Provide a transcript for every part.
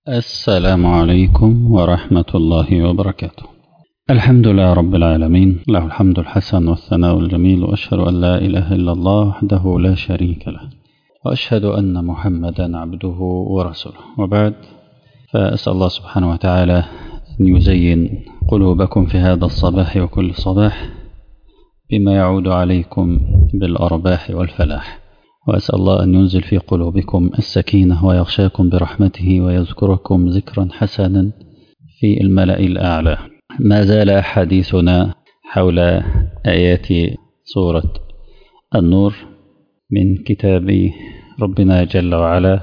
السلام عليكم ورحمة الله وبركاته الحمد لله رب العالمين له الحمد الحسن والثناء الجميل وأشهد أن لا إله إلا الله وحده لا شريك له وأشهد أن محمدا عبده ورسوله وبعد فأسأل الله سبحانه وتعالى أن يزين قلوبكم في هذا الصباح وكل صباح بما يعود عليكم بالأرباح والفلاح وأسأل الله أن ينزل في قلوبكم السكينة ويغشاكم برحمته ويذكركم ذكرا حسنا في الملأ الأعلى ما زال حديثنا حول آيات سورة النور من كتاب ربنا جل وعلا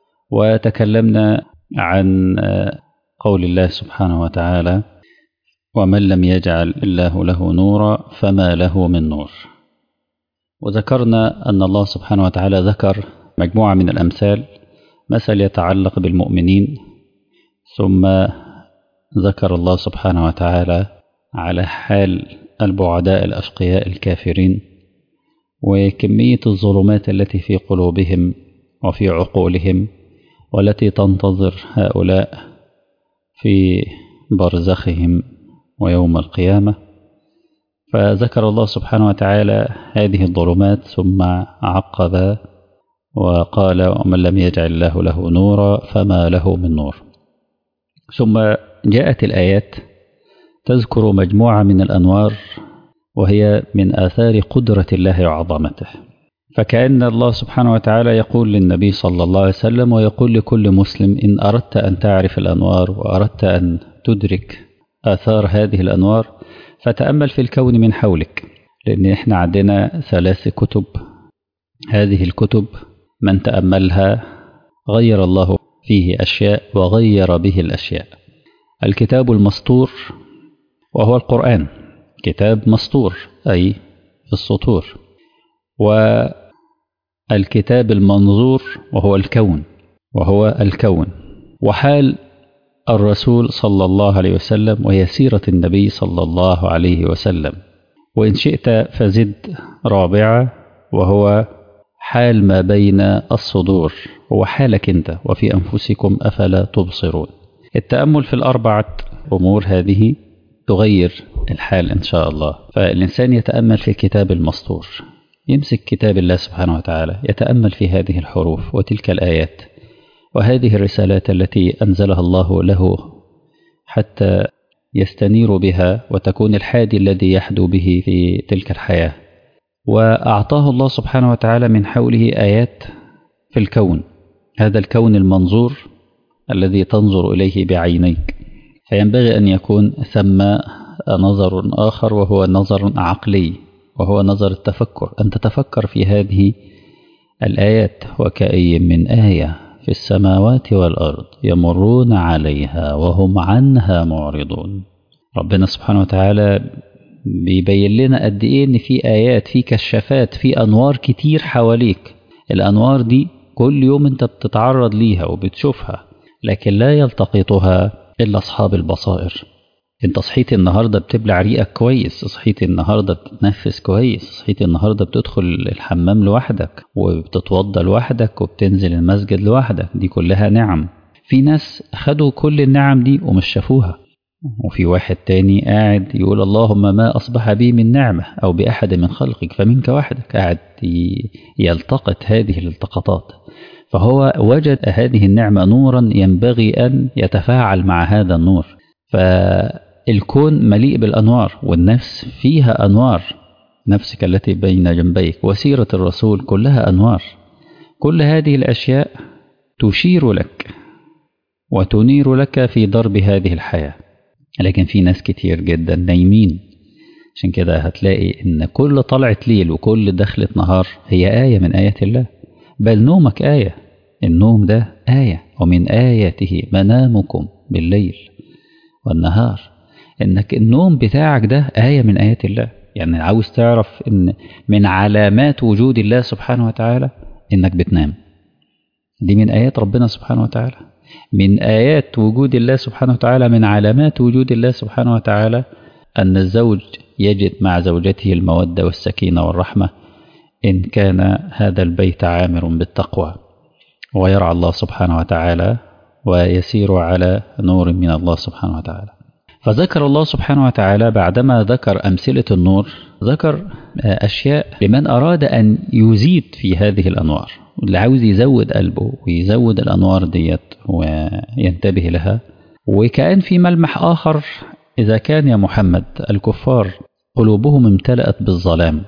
وتكلمنا عن قول الله سبحانه وتعالى ومن لم يجعل الله له نورا فما له من نور وذكرنا أن الله سبحانه وتعالى ذكر مجموعة من الأمثال مثل يتعلق بالمؤمنين ثم ذكر الله سبحانه وتعالى على حال البعداء الأشقياء الكافرين وكمية الظلمات التي في قلوبهم وفي عقولهم والتي تنتظر هؤلاء في برزخهم ويوم القيامة فذكر الله سبحانه وتعالى هذه الظلمات ثم عقب وقال ومن لم يجعل الله له نورا فما له من نور ثم جاءت الآيات تذكر مجموعة من الأنوار وهي من آثار قدرة الله وعظمته فكأن الله سبحانه وتعالى يقول للنبي صلى الله عليه وسلم ويقول لكل مسلم إن أردت أن تعرف الأنوار وأردت أن تدرك آثار هذه الأنوار فتأمل في الكون من حولك لأن إحنا عندنا ثلاث كتب هذه الكتب من تأملها غير الله فيه أشياء وغير به الأشياء الكتاب المسطور وهو القرآن كتاب مسطور أي في السطور والكتاب المنظور وهو الكون وهو الكون وحال الرسول صلى الله عليه وسلم وهي سيرة النبي صلى الله عليه وسلم وإن شئت فزد رابعة وهو حال ما بين الصدور هو حالك أنت وفي أنفسكم أفلا تبصرون التأمل في الأربعة أمور هذه تغير الحال إن شاء الله فالإنسان يتأمل في الكتاب المسطور يمسك كتاب الله سبحانه وتعالى يتأمل في هذه الحروف وتلك الآيات وهذه الرسالات التي أنزلها الله له حتى يستنير بها وتكون الحادي الذي يحدو به في تلك الحياة وأعطاه الله سبحانه وتعالى من حوله آيات في الكون هذا الكون المنظور الذي تنظر إليه بعينيك فينبغي أن يكون ثم نظر آخر وهو نظر عقلي وهو نظر التفكر أن تتفكر في هذه الآيات وكأي من آية في السماوات والأرض يمرون عليها وهم عنها معرضون ربنا سبحانه وتعالى بيبين لنا قد إيه إن في آيات في كشافات في أنوار كتير حواليك الأنوار دي كل يوم أنت بتتعرض ليها وبتشوفها لكن لا يلتقطها إلا أصحاب البصائر انت صحيت النهارده بتبلع ريقك كويس صحيت النهارده بتتنفس كويس صحيت النهارده بتدخل الحمام لوحدك وبتتوضى لوحدك وبتنزل المسجد لوحدك دي كلها نعم في ناس خدوا كل النعم دي ومش شافوها وفي واحد تاني قاعد يقول اللهم ما أصبح بي من نعمة أو بأحد من خلقك فمنك وحدك قاعد يلتقط هذه الالتقاطات فهو وجد هذه النعمة نورا ينبغي أن يتفاعل مع هذا النور ف الكون مليء بالأنوار والنفس فيها أنوار نفسك التي بين جنبيك وسيرة الرسول كلها أنوار كل هذه الأشياء تشير لك وتنير لك في درب هذه الحياة لكن في ناس كتير جدا نايمين عشان كده هتلاقي ان كل طلعة ليل وكل دخلة نهار هي آية من آيات الله بل نومك آية النوم ده آية ومن آياته منامكم بالليل والنهار انك النوم بتاعك ده آية من آيات الله يعني عاوز تعرف ان من علامات وجود الله سبحانه وتعالى انك بتنام دي من آيات ربنا سبحانه وتعالى من آيات وجود الله سبحانه وتعالى من علامات وجود الله سبحانه وتعالى أن الزوج يجد مع زوجته المودة والسكينة والرحمة إن كان هذا البيت عامر بالتقوى ويرعى الله سبحانه وتعالى ويسير على نور من الله سبحانه وتعالى فذكر الله سبحانه وتعالى بعدما ذكر أمثلة النور ذكر أشياء لمن أراد أن يزيد في هذه الأنوار اللي عاوز يزود قلبه ويزود الأنوار ديت وينتبه لها وكأن في ملمح آخر إذا كان يا محمد الكفار قلوبهم امتلأت بالظلام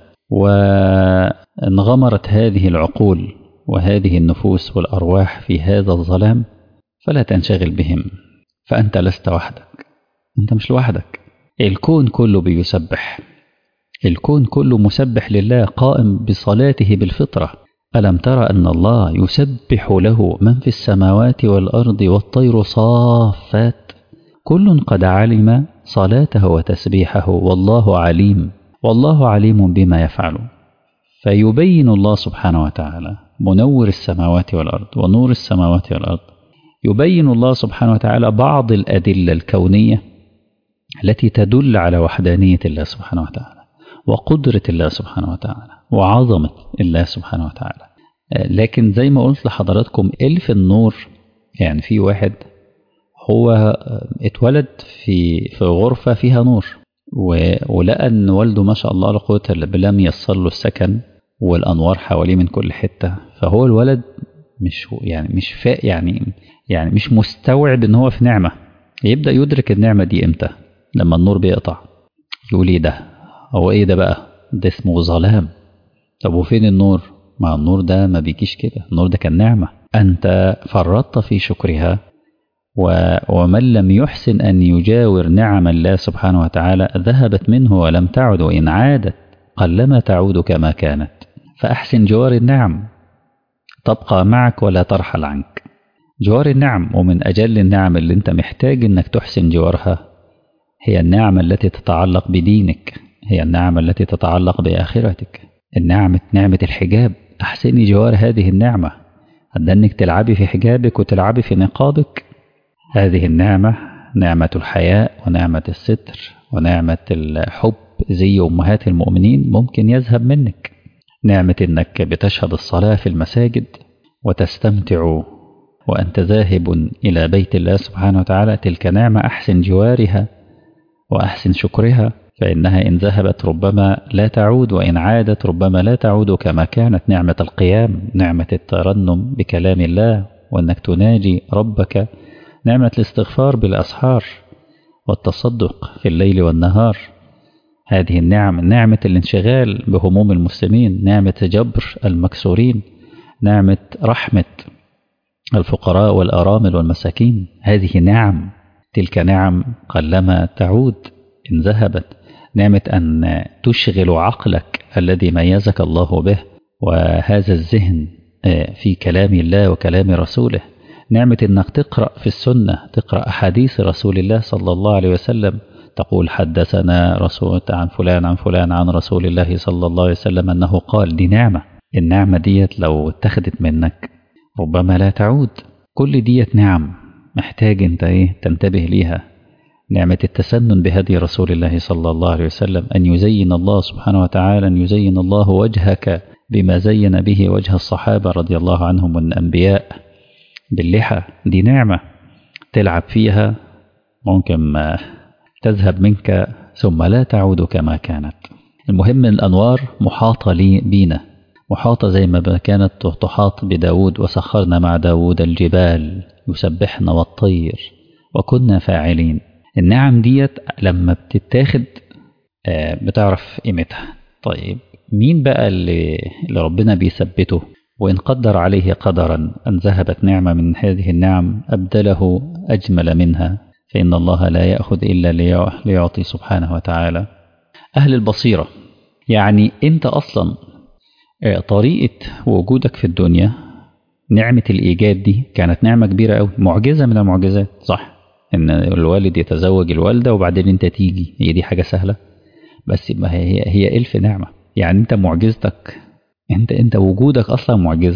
وانغمرت هذه العقول وهذه النفوس والأرواح في هذا الظلام فلا تنشغل بهم فأنت لست وحدك أنت مش لوحدك الكون كله بيسبح الكون كله مسبح لله قائم بصلاته بالفطرة ألم ترى أن الله يسبح له من في السماوات والأرض والطير صافات كل قد علم صلاته وتسبيحه والله عليم والله عليم بما يفعل فيبين الله سبحانه وتعالى منور السماوات والأرض ونور السماوات والأرض يبين الله سبحانه وتعالى بعض الأدلة الكونية التي تدل على وحدانية الله سبحانه وتعالى وقدرة الله سبحانه وتعالى وعظمة الله سبحانه وتعالى لكن زي ما قلت لحضراتكم ألف النور يعني في واحد هو اتولد في في غرفة فيها نور ولقى ان والده ما شاء الله لا قوه الا بالله ميسر له السكن والانوار حواليه من كل حته فهو الولد مش يعني مش فا يعني يعني مش مستوعب ان هو في نعمه يبدا يدرك النعمه دي امتى لما النور بيقطع يقول ايه ده هو ايه ده بقى ده اسمه ظلام طب وفين النور ما النور ده ما بيجيش كده النور ده كان نعمه انت فرطت في شكرها ومن لم يحسن أن يجاور نعم الله سبحانه وتعالى ذهبت منه ولم تعد وإن عادت قلما تعود كما كانت فأحسن جوار النعم تبقى معك ولا ترحل عنك جوار النعم ومن أجل النعم اللي أنت محتاج أنك تحسن جوارها هي النعم التي تتعلق بدينك هي النعم التي تتعلق بآخرتك النعمة نعمة الحجاب أحسني جوار هذه النعمة أنك تلعبي في حجابك وتلعبي في نقابك هذه النعمة نعمة الحياء ونعمة الستر ونعمة الحب زي أمهات المؤمنين ممكن يذهب منك نعمة أنك بتشهد الصلاة في المساجد وتستمتع وأنت ذاهب إلى بيت الله سبحانه وتعالى تلك نعمة أحسن جوارها وأحسن شكرها فإنها إن ذهبت ربما لا تعود وإن عادت ربما لا تعود كما كانت نعمة القيام نعمة الترنم بكلام الله وأنك تناجي ربك نعمة الاستغفار بالأسحار والتصدق في الليل والنهار هذه النعم نعمة الانشغال بهموم المسلمين نعمة جبر المكسورين نعمة رحمة الفقراء والأرامل والمساكين هذه نعم تلك نعم قلما تعود إن ذهبت نعمة أن تشغل عقلك الذي ميزك الله به وهذا الذهن في كلام الله وكلام رسوله نعمة أنك تقرأ في السنة تقرأ أحاديث رسول الله صلى الله عليه وسلم تقول حدثنا رسول عن فلان عن فلان عن رسول الله صلى الله عليه وسلم أنه قال دي نعمة النعمة ديت لو اتخذت منك ربما لا تعود كل ديت نعم محتاج انت ايه تنتبه ليها نعمة التسنن بهدي رسول الله صلى الله عليه وسلم أن يزين الله سبحانه وتعالى أن يزين الله وجهك بما زين به وجه الصحابة رضي الله عنهم والأنبياء باللحى دي نعمة تلعب فيها ممكن ما تذهب منك ثم لا تعود كما كانت المهم الأنوار محاطة لي بينا محاطة زي ما كانت تحاط بداود وسخرنا مع داود الجبال يسبحنا والطير وكنا فاعلين النعم ديت لما بتتاخد بتعرف قيمتها طيب مين بقى اللي, اللي ربنا بيثبته وإن قدر عليه قدرا أن ذهبت نعمة من هذه النعم أبدله أجمل منها فإن الله لا يأخذ إلا ليعطي سبحانه وتعالى أهل البصيرة يعني أنت أصلا طريقة وجودك في الدنيا نعمة الإيجاد دي كانت نعمة كبيرة أوي معجزة من المعجزات صح إن الوالد يتزوج الوالدة وبعدين أنت تيجي هي دي حاجة سهلة بس ما هي هي ألف نعمة يعني أنت معجزتك أنت أنت وجودك أصلا معجزة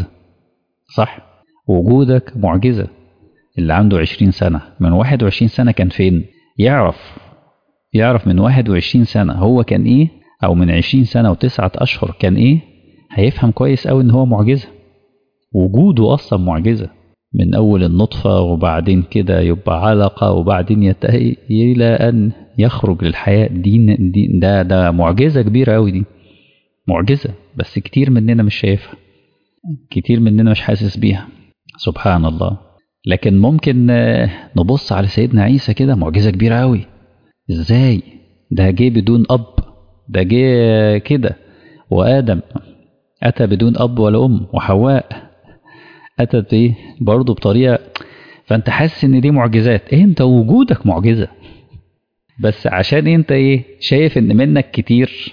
صح وجودك معجزة اللي عنده عشرين سنة من واحد وعشرين سنة كان فين يعرف يعرف من واحد وعشرين سنة هو كان إيه أو من عشرين سنة وتسعة أشهر كان إيه هيفهم كويس أوي إن هو معجزة وجوده أصلا معجزة من أول النطفة وبعدين كده يبقى علقة وبعدين ينتهي إلى أن يخرج للحياة دي, دي ده ده معجزة كبيرة أوي دي معجزة بس كتير مننا مش شايفها كتير مننا مش حاسس بيها سبحان الله لكن ممكن نبص على سيدنا عيسى كده معجزة كبيرة أوي إزاي ده جه بدون أب ده جه كده وآدم أتى بدون أب ولا أم وحواء أتت إيه برضه بطريقة فأنت حاسس إن دي معجزات إيه أنت وجودك معجزة بس عشان أنت إيه شايف إن منك كتير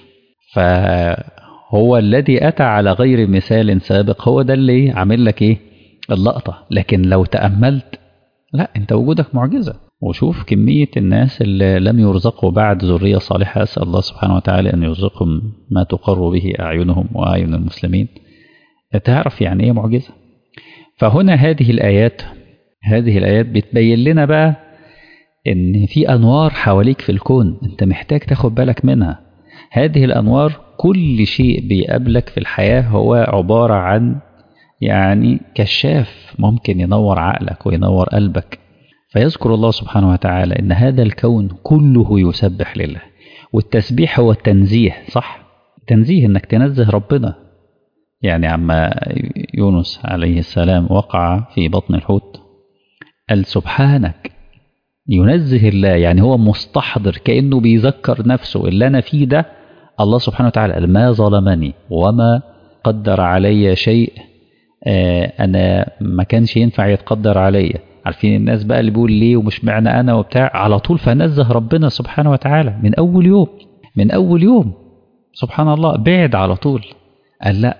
فهو الذي أتى على غير مثال سابق هو ده اللي عامل لك إيه اللقطة لكن لو تأملت لا أنت وجودك معجزة وشوف كمية الناس اللي لم يرزقوا بعد ذرية صالحة أسأل الله سبحانه وتعالى أن يرزقهم ما تقر به أعينهم وأعين المسلمين تعرف يعني إيه معجزة فهنا هذه الآيات هذه الآيات بتبين لنا بقى إن في أنوار حواليك في الكون أنت محتاج تاخد بالك منها هذه الأنوار كل شيء بيقابلك في الحياة هو عبارة عن يعني كشاف ممكن ينور عقلك وينور قلبك فيذكر الله سبحانه وتعالى ان هذا الكون كله يسبح لله والتسبيح هو التنزيه صح تنزيه انك تنزه ربنا يعني عما يونس عليه السلام وقع في بطن الحوت قال سبحانك ينزه الله يعني هو مستحضر كأنه بيذكر نفسه اللي أنا فيه ده الله سبحانه وتعالى ما ظلمني وما قدر علي شيء أنا ما كانش ينفع يتقدر عليا عارفين الناس بقى اللي بيقول ليه ومش معنى انا وبتاع على طول فنزه ربنا سبحانه وتعالى من اول يوم من اول يوم سبحان الله بعد على طول قال لا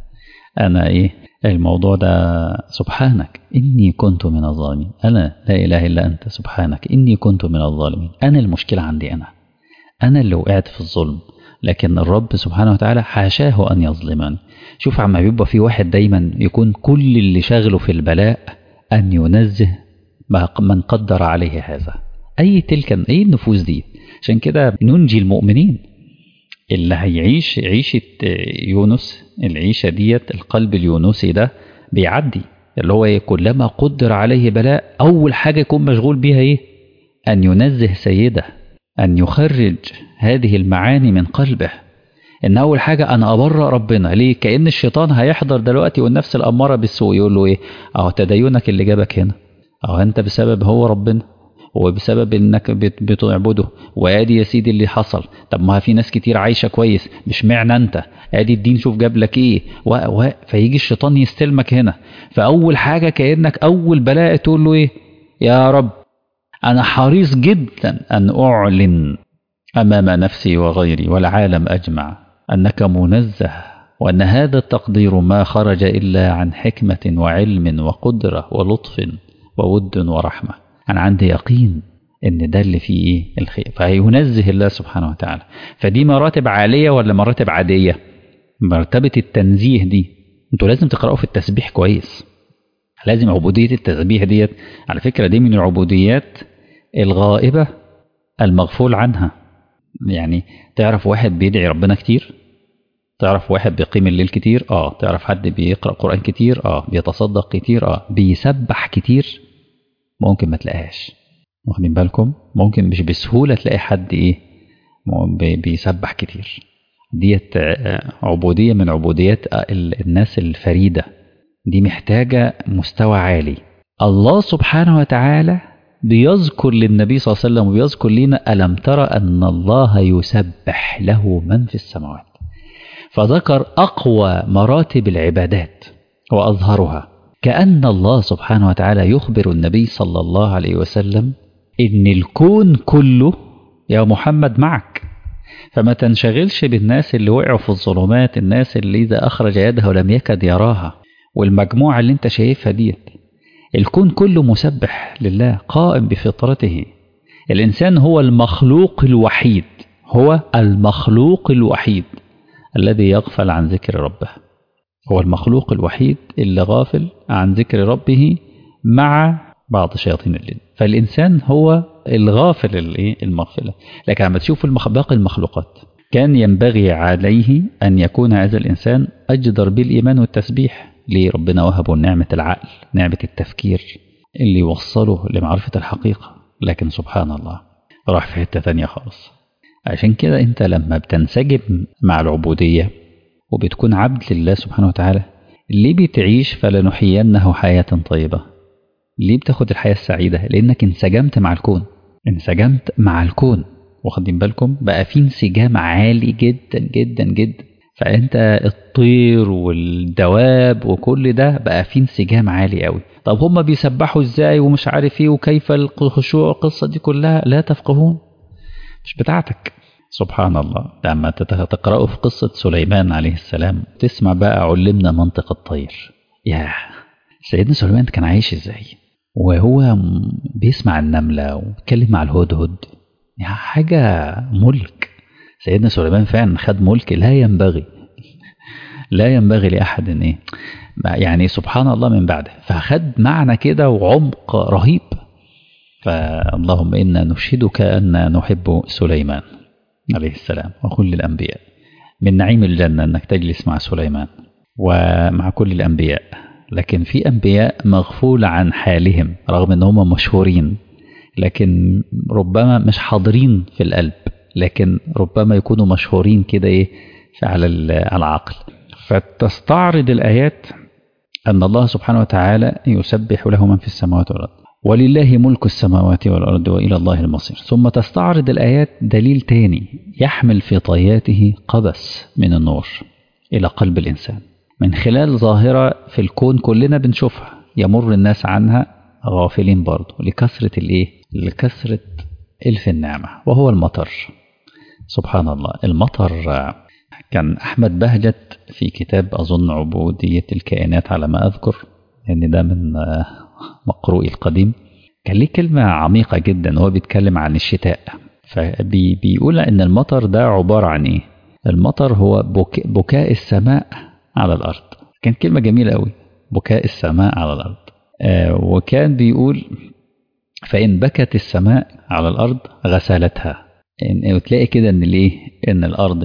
انا ايه الموضوع ده سبحانك اني كنت من الظالمين انا لا اله الا انت سبحانك اني كنت من الظالمين انا المشكله عندي انا انا اللي وقعت في الظلم لكن الرب سبحانه وتعالى حاشاه ان يظلمني شوف عما بيبقى في واحد دايما يكون كل اللي شاغله في البلاء أن ينزه من قدر عليه هذا أي تلك أي النفوس دي عشان كده ننجي المؤمنين اللي هيعيش عيشة يونس العيشة ديت القلب اليونسي ده بيعدي اللي هو كلما قدر عليه بلاء أول حاجة يكون مشغول بيها إيه أن ينزه سيده أن يخرج هذه المعاني من قلبه ان اول حاجه انا ابرأ ربنا ليه كان الشيطان هيحضر دلوقتي والنفس الاماره بالسوء يقول له ايه اهو تدينك اللي جابك هنا اهو انت بسبب هو ربنا وبسبب انك بتعبده وادي يا سيدي اللي حصل طب ما في ناس كتير عايشه كويس مش معنى انت ادي الدين شوف جاب لك ايه و... و... فيجي الشيطان يستلمك هنا فاول حاجه كانك اول بلاء تقول له ايه يا رب انا حريص جدا ان اعلن امام نفسي وغيري والعالم اجمع أنك منزه وأن هذا التقدير ما خرج إلا عن حكمة وعلم وقدرة ولطف وود ورحمة أنا عندي يقين إن ده اللي فيه إيه الخير فينزه الله سبحانه وتعالى فدي مراتب عالية ولا مراتب عادية مرتبة التنزيه دي انتوا لازم تقرأوا في التسبيح كويس لازم عبودية التسبيح ديت على فكرة دي من العبوديات الغائبة المغفول عنها يعني تعرف واحد بيدعي ربنا كتير تعرف واحد بيقيم الليل كتير اه تعرف حد بيقرأ قرآن كتير اه بيتصدق كتير اه بيسبح كتير ممكن ما تلاقيهاش واخدين بالكم ممكن مش بسهولة تلاقي حد ايه بيسبح كتير ديت عبودية من عبوديات الناس الفريدة دي محتاجة مستوى عالي الله سبحانه وتعالى بيذكر للنبي صلى الله عليه وسلم وبيذكر لنا ألم ترى أن الله يسبح له من في السماوات فذكر أقوى مراتب العبادات وأظهرها كأن الله سبحانه وتعالى يخبر النبي صلى الله عليه وسلم إن الكون كله يا محمد معك فما تنشغلش بالناس اللي وقعوا في الظلمات الناس اللي إذا أخرج يده ولم يكد يراها والمجموعة اللي انت شايفها ديت الكون كله مسبح لله قائم بفطرته الإنسان هو المخلوق الوحيد هو المخلوق الوحيد الذي يغفل عن ذكر ربه هو المخلوق الوحيد اللي غافل عن ذكر ربه مع بعض شياطين الجن فالإنسان هو الغافل المغفلة لكن عم تشوف باقي المخلوقات كان ينبغي عليه أن يكون هذا الإنسان أجدر بالإيمان والتسبيح ليه ربنا وهبه نعمة العقل نعمة التفكير اللي يوصله لمعرفة الحقيقة لكن سبحان الله راح في حتة تانية خالص عشان كده انت لما بتنسجم مع العبودية وبتكون عبد لله سبحانه وتعالى ليه بتعيش فلنحيينه حياة طيبة ليه بتاخد الحياة السعيدة لأنك انسجمت مع الكون انسجمت مع الكون واخدين بالكم بقى في انسجام عالي جدا جدا جدا فانت الطير والدواب وكل ده بقى في انسجام عالي قوي طب هم بيسبحوا ازاي ومش عارف ايه وكيف الخشوع القصه دي كلها لا تفقهون مش بتاعتك سبحان الله لما تقرأوا في قصة سليمان عليه السلام تسمع بقى علمنا منطق الطير يا سيدنا سليمان كان عايش ازاي وهو بيسمع النملة وبيتكلم مع الهدهد يعني حاجة ملك سيدنا سليمان فعلا خد ملك لا ينبغي لا ينبغي لأحد إن إيه يعني سبحان الله من بعده فخد معنى كده وعمق رهيب فاللهم إنا نشهدك أن نحب سليمان عليه السلام وكل الأنبياء من نعيم الجنة أنك تجلس مع سليمان ومع كل الأنبياء لكن في أنبياء مغفول عن حالهم رغم أن هم مشهورين لكن ربما مش حاضرين في القلب لكن ربما يكونوا مشهورين كده ايه على العقل فتستعرض الآيات أن الله سبحانه وتعالى يسبح له من في السماوات والأرض ولله ملك السماوات والأرض وإلى الله المصير ثم تستعرض الآيات دليل تاني يحمل في طياته قبس من النور إلى قلب الإنسان من خلال ظاهرة في الكون كلنا بنشوفها يمر الناس عنها غافلين برضه لكثرة الإيه؟ لكثرة إلف النعمة وهو المطر سبحان الله المطر كان أحمد بهجت في كتاب أظن عبودية الكائنات على ما أذكر لأن ده من مقروئي القديم كان ليه كلمة عميقة جدا وهو بيتكلم عن الشتاء فبيقول إن المطر ده عبارة عن إيه المطر هو بكاء, بكاء السماء على الأرض كانت كلمة جميلة قوي بكاء السماء على الأرض آه وكان بيقول فإن بكت السماء على الأرض غسلتها إن وتلاقي كده إن الإيه إن الأرض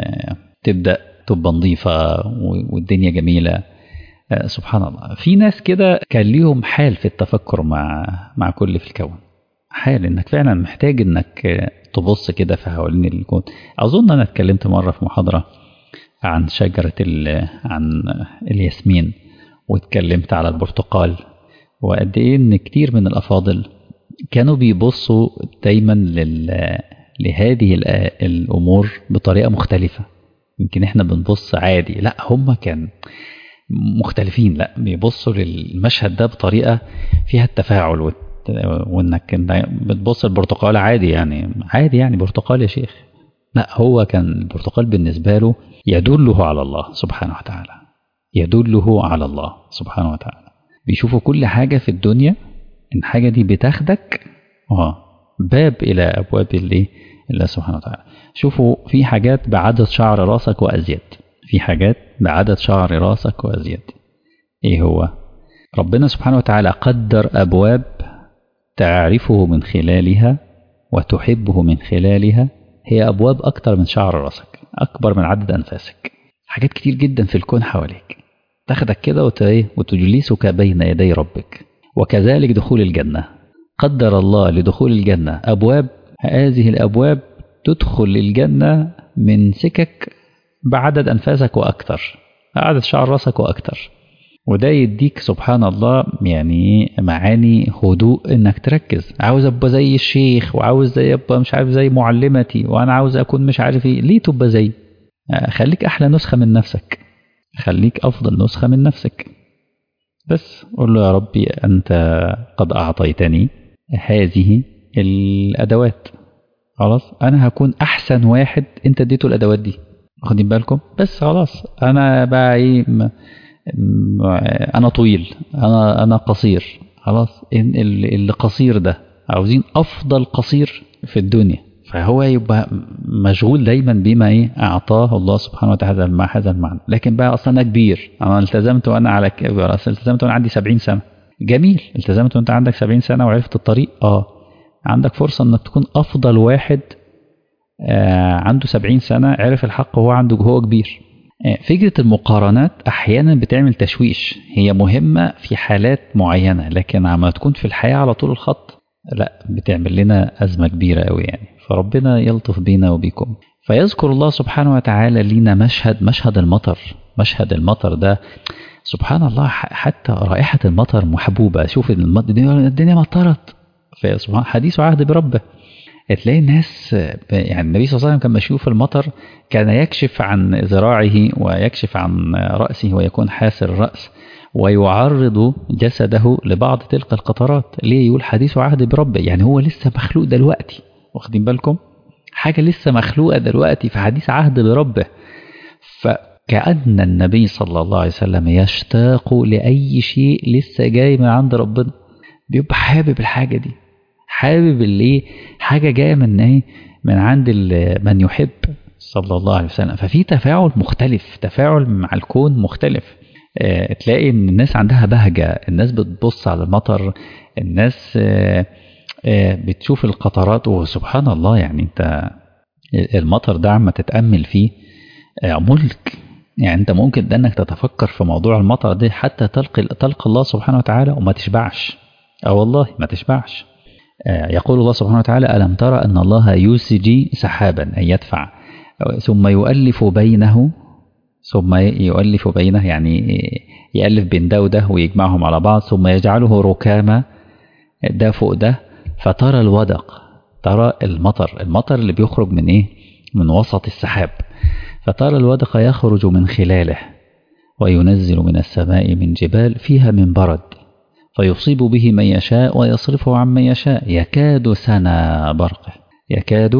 تبدأ تبقى نظيفة والدنيا جميلة سبحان الله في ناس كده كان ليهم حال في التفكر مع مع كل في الكون حال انك فعلا محتاج انك تبص كده في حوالين الكون اظن انا اتكلمت مره في محاضره عن شجره عن الياسمين واتكلمت على البرتقال وقد ايه ان كتير من الافاضل كانوا بيبصوا دايما لل لهذه الامور بطريقه مختلفه يمكن احنا بنبص عادي لا هم كان مختلفين لا بيبصوا للمشهد ده بطريقه فيها التفاعل وت... وانك بتبص البرتقال عادي يعني عادي يعني برتقال يا شيخ لا هو كان البرتقال بالنسبه له يدله على الله سبحانه وتعالى يدله على الله سبحانه وتعالى بيشوفوا كل حاجه في الدنيا ان حاجه دي بتاخدك اه باب الى ابواب الايه الله سبحانه وتعالى شوفوا في حاجات بعدد شعر راسك وازيد في حاجات بعدد شعر راسك وازيد ايه هو ربنا سبحانه وتعالى قدر ابواب تعرفه من خلالها وتحبه من خلالها هي ابواب اكتر من شعر راسك اكبر من عدد انفاسك حاجات كتير جدا في الكون حواليك تاخدك كده وتجلسك بين يدي ربك وكذلك دخول الجنه قدر الله لدخول الجنه ابواب هذه الابواب تدخل الجنه من سكك بعدد أنفاسك وأكتر عدد شعر راسك وأكتر وده يديك سبحان الله يعني معاني هدوء انك تركز عاوز ابقى زي الشيخ وعاوز زي ابقى مش عارف زي معلمتي وانا عاوز اكون مش عارف ايه ليه تبقى زي خليك احلى نسخه من نفسك خليك افضل نسخه من نفسك بس قول له يا ربي انت قد اعطيتني هذه الادوات خلاص انا هكون احسن واحد انت اديته الادوات دي واخدين بالكم بس خلاص انا بقى ايه م... م... انا طويل انا انا قصير خلاص اللي قصير ده عاوزين افضل قصير في الدنيا فهو يبقى مشغول دايما بما ايه اعطاه الله سبحانه وتعالى مع هذا المعنى لكن بقى اصلا انا كبير انا التزمت وانا على كبير التزمت وانا عندي 70 سنه جميل التزمت وانت عندك 70 سنه وعرفت الطريق اه عندك فرصه انك تكون افضل واحد آه عنده 70 سنة عرف الحق وهو عنده هو كبير فكرة المقارنات أحيانا بتعمل تشويش هي مهمة في حالات معينة لكن عما تكون في الحياة على طول الخط لا بتعمل لنا أزمة كبيرة أوي يعني فربنا يلطف بينا وبيكم فيذكر الله سبحانه وتعالى لينا مشهد مشهد المطر مشهد المطر ده سبحان الله حتى رائحة المطر محبوبة شوف الدنيا مطرت فسبحان حديث عهد بربه تلاقي الناس يعني النبي صلى الله عليه وسلم كان يشوف المطر كان يكشف عن ذراعه ويكشف عن رأسه ويكون حاسر الرأس ويعرض جسده لبعض تلك القطرات ليه يقول حديث عهد بربه يعني هو لسه مخلوق دلوقتي واخدين بالكم حاجة لسه مخلوقة دلوقتي في حديث عهد بربه فكأن النبي صلى الله عليه وسلم يشتاق لأي شيء لسه جاي من عند ربنا بيبقى حابب الحاجة دي حابب اللي حاجة جاية من ايه من عند من يحب صلى الله عليه وسلم ففي تفاعل مختلف تفاعل مع الكون مختلف اه تلاقي ان الناس عندها بهجة الناس بتبص على المطر الناس اه اه بتشوف القطرات وسبحان الله يعني انت المطر ده عما تتأمل فيه ملك يعني انت ممكن ده انك تتفكر في موضوع المطر ده حتى تلقي تلقى الله سبحانه وتعالى وما تشبعش اه والله ما تشبعش يقول الله سبحانه وتعالى ألم ترى أن الله يسجي سحابا أي يدفع ثم يؤلف بينه ثم يؤلف بينه يعني يألف بين ده وده ويجمعهم على بعض ثم يجعله ركاما ده فوق ده فترى الودق ترى المطر المطر اللي بيخرج من إيه من وسط السحاب فترى الودق يخرج من خلاله وينزل من السماء من جبال فيها من برد فيصيب به من يشاء ويصرفه عن من يشاء يكاد سنا برقه يكاد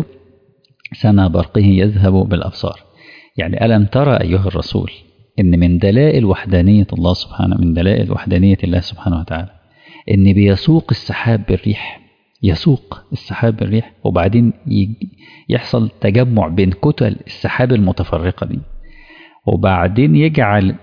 سنا برقه يذهب بالأبصار يعني ألم ترى أيها الرسول إن من دلائل وحدانية الله سبحانه من دلائل وحدانية الله سبحانه وتعالى إن بيسوق السحاب بالريح يسوق السحاب بالريح وبعدين يحصل تجمع بين كتل السحاب المتفرقة دي وبعدين يجعل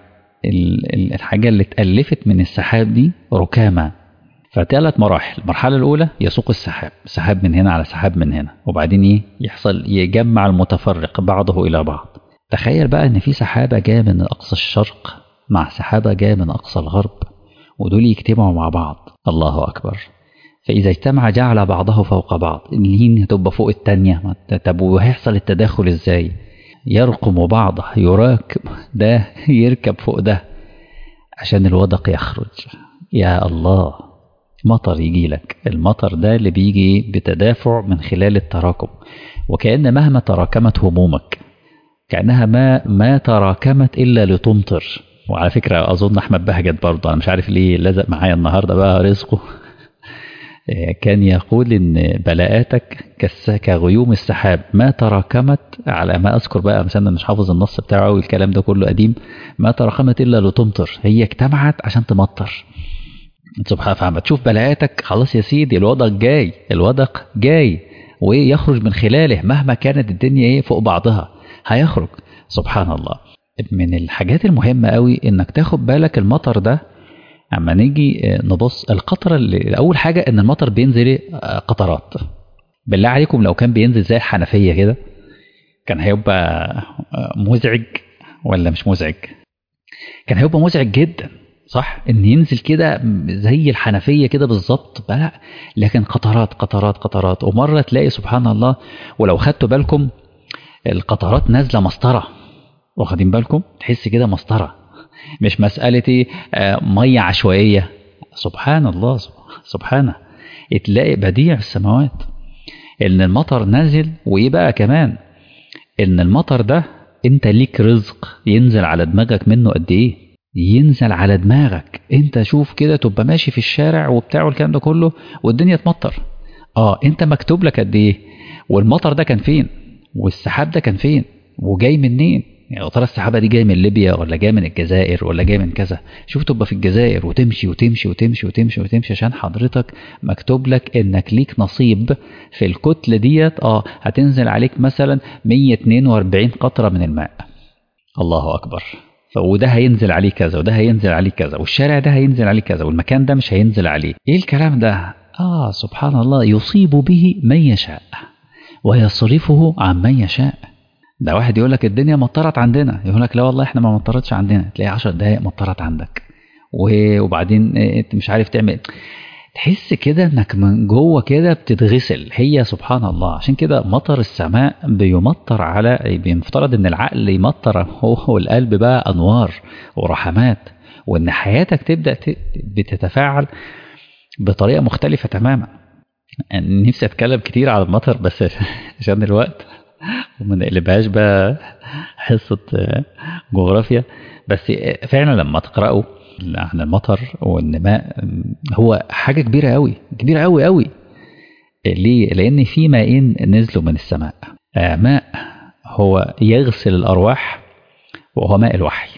الحاجة اللي اتألفت من السحاب دي ركامة فثلاث مراحل المرحلة الأولى يسوق السحاب سحاب من هنا على سحاب من هنا وبعدين إيه يحصل يجمع المتفرق بعضه إلى بعض تخيل بقى إن في سحابة جاية من أقصى الشرق مع سحابة جاية من أقصى الغرب ودول يجتمعوا مع بعض الله أكبر فإذا اجتمع جعل بعضه فوق بعض الهين هتبقى فوق التانية طب وهيحصل التداخل إزاي يرقم بعضه يراكب ده يركب فوق ده عشان الودق يخرج يا الله مطر يجي لك المطر ده اللي بيجي بتدافع من خلال التراكم وكأن مهما تراكمت همومك كأنها ما ما تراكمت إلا لتمطر وعلى فكرة أظن أحمد بهجت برضه أنا مش عارف ليه لزق معايا النهاردة بقى رزقه كان يقول ان بلاءاتك كغيوم السحاب ما تراكمت على ما اذكر بقى مثلا مش حافظ النص بتاعه او الكلام ده كله قديم ما تراكمت الا لتمطر هي اجتمعت عشان تمطر سبحان فعما تشوف بلاءاتك خلاص يا سيدي الودق جاي الودق جاي ويخرج من خلاله مهما كانت الدنيا ايه فوق بعضها هيخرج سبحان الله من الحاجات المهمة قوي انك تاخد بالك المطر ده اما نيجي نبص القطره اللي اول حاجه ان المطر بينزل قطرات بالله عليكم لو كان بينزل زي الحنفيه كده كان هيبقى مزعج ولا مش مزعج كان هيبقى مزعج جدا صح ان ينزل كده زي الحنفيه كده بالظبط لا لكن قطرات قطرات قطرات ومره تلاقي سبحان الله ولو خدتوا بالكم القطرات نازله مسطره واخدين بالكم تحس كده مسطره مش مسألة مية عشوائية سبحان الله سبحانه تلاقي بديع السماوات ان المطر نازل وايه بقى كمان ان المطر ده انت ليك رزق ينزل على دماغك منه قد ايه ينزل على دماغك انت شوف كده تبقى ماشي في الشارع وبتاع والكلام ده كله والدنيا تمطر اه انت مكتوب لك قد ايه والمطر ده كان فين والسحاب ده كان فين وجاي منين يعني ترى السحابه دي جايه من ليبيا ولا جايه من الجزائر ولا جايه من كذا شوف تبقى في الجزائر وتمشي وتمشي وتمشي وتمشي وتمشي عشان حضرتك مكتوب لك انك ليك نصيب في الكتله ديت اه هتنزل عليك مثلا 142 قطره من الماء الله اكبر وده هينزل عليه كذا وده هينزل عليه كذا والشارع ده هينزل عليه كذا والمكان ده مش هينزل عليه ايه الكلام ده اه سبحان الله يصيب به من يشاء ويصرفه عن من يشاء ده واحد يقول لك الدنيا مطرت عندنا يقول لك لا والله احنا ما مطرتش عندنا تلاقي 10 دقايق مطرت عندك و- وبعدين انت مش عارف تعمل تحس كده انك من جوه كده بتتغسل هي سبحان الله عشان كده مطر السماء بيمطر على بيفترض ان العقل يمطر هو والقلب بقى انوار ورحمات وان حياتك تبدا ت- بتتفاعل بطريقه مختلفه تماما يعني نفسي اتكلم كتير على المطر بس عشان الوقت وما نقلبهاش بقى حصه جغرافيا بس فعلا لما تقرأوا عن المطر والنماء هو حاجة كبيرة قوي كبيرة قوي قوي ليه؟ لأن في ماءين نزلوا من السماء آه، ماء هو يغسل الأرواح وهو ماء الوحي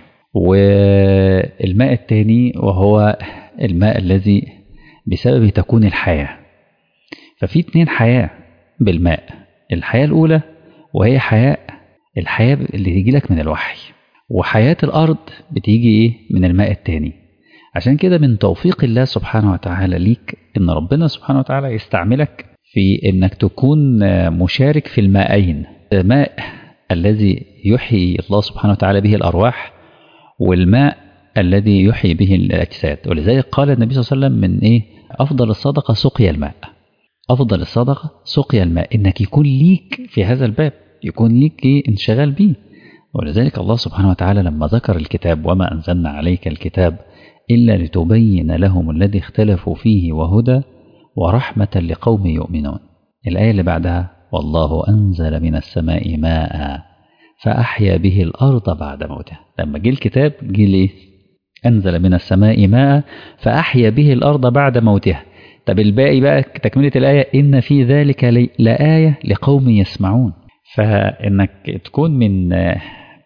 والماء الثاني وهو الماء الذي بسببه تكون الحياة ففي اتنين حياة بالماء الحياة الأولى وهي حياة الحياة اللي تيجي لك من الوحي وحياة الأرض بتيجي إيه من الماء التاني عشان كده من توفيق الله سبحانه وتعالى ليك إن ربنا سبحانه وتعالى يستعملك في إنك تكون آه، مشارك في الماءين الماء الذي يحيي الله سبحانه وتعالى به الأرواح والماء الذي يحيي به الأجساد ولذلك قال النبي صلى الله عليه وسلم من إيه أفضل الصدقة سقيا الماء أفضل الصدقة سقيا الماء إنك يكون ليك في هذا الباب يكون ليك إيه انشغال به ولذلك الله سبحانه وتعالى لما ذكر الكتاب وما أنزلنا عليك الكتاب إلا لتبين لهم الذي اختلفوا فيه وهدى ورحمة لقوم يؤمنون الآية اللي بعدها والله أنزل من السماء ماء فأحيا به الأرض بعد موتها لما جه الكتاب جه ليه أنزل من السماء ماء فأحيا به الأرض بعد موتها طب الباقي بقى تكملة الآية إن في ذلك لي- لآية لقوم يسمعون فإنك تكون من آه،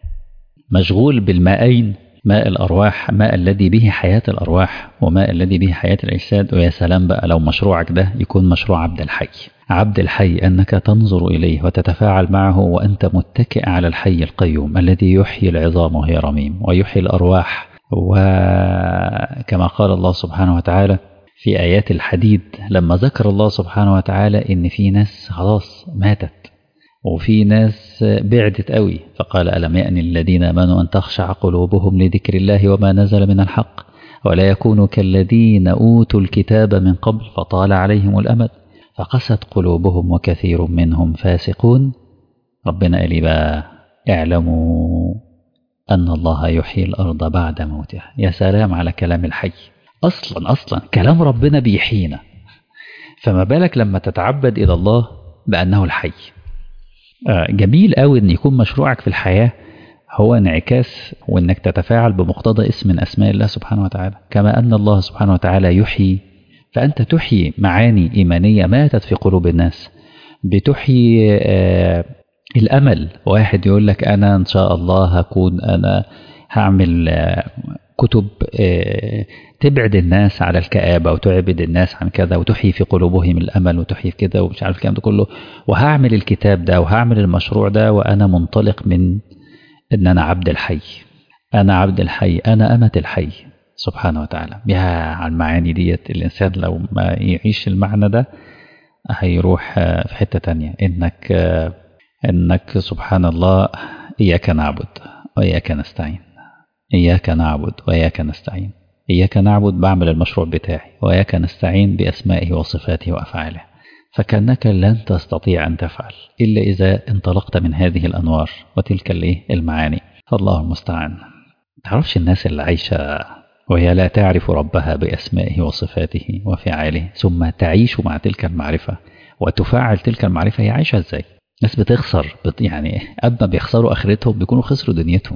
مشغول بالماءين ماء الأرواح ماء الذي به حياة الأرواح وماء الذي به حياة الأجساد ويا سلام بقى لو مشروعك ده يكون مشروع عبد الحي عبد الحي أنك تنظر إليه وتتفاعل معه وأنت متكئ على الحي القيوم الذي يحيي العظام وهي رميم ويحيي الأرواح وكما قال الله سبحانه وتعالى في آيات الحديد لما ذكر الله سبحانه وتعالى إن في ناس خلاص ماتت وفي ناس بعدت قوي فقال ألم يأن الذين آمنوا أن تخشع قلوبهم لذكر الله وما نزل من الحق ولا يكونوا كالذين أوتوا الكتاب من قبل فطال عليهم الأمد فقست قلوبهم وكثير منهم فاسقون ربنا قال لي بقى اعلموا أن الله يحيي الأرض بعد موتها يا سلام على كلام الحي أصلا أصلا كلام ربنا بيحيينا فما بالك لما تتعبد إلى الله بأنه الحي آه، جميل قوي ان يكون مشروعك في الحياه هو انعكاس وانك تتفاعل بمقتضى اسم من اسماء الله سبحانه وتعالى كما ان الله سبحانه وتعالى يحيي فانت تحيي معاني ايمانيه ماتت في قلوب الناس بتحيي آه، الامل واحد يقول لك انا ان شاء الله هكون انا هعمل آه، كتب آه، تبعد الناس على الكآبة وتعبد الناس عن كذا وتحيي في قلوبهم الأمل وتحيي في كده ومش عارف الكلام ده كله وهعمل الكتاب ده وهعمل المشروع ده وأنا منطلق من إن أنا عبد الحي أنا عبد الحي أنا أمة الحي سبحانه وتعالى يا على المعاني ديت الإنسان لو ما يعيش المعنى ده هيروح آه، في حتة تانية إنك آه، إنك سبحان الله إياك نعبد وإياك نستعين إياك نعبد وإياك نستعين إياك نعبد بعمل المشروع بتاعي وإياك نستعين بأسمائه وصفاته وأفعاله فكأنك لن تستطيع أن تفعل إلا إذا انطلقت من هذه الأنوار وتلك الإيه المعاني فالله المستعان تعرفش الناس اللي عايشة وهي لا تعرف ربها بأسمائه وصفاته وفعاله ثم تعيش مع تلك المعرفة وتفعل تلك المعرفة هي عايشة إزاي ناس بتخسر بت يعني قبل ما بيخسروا آخرتهم بيكونوا خسروا دنيتهم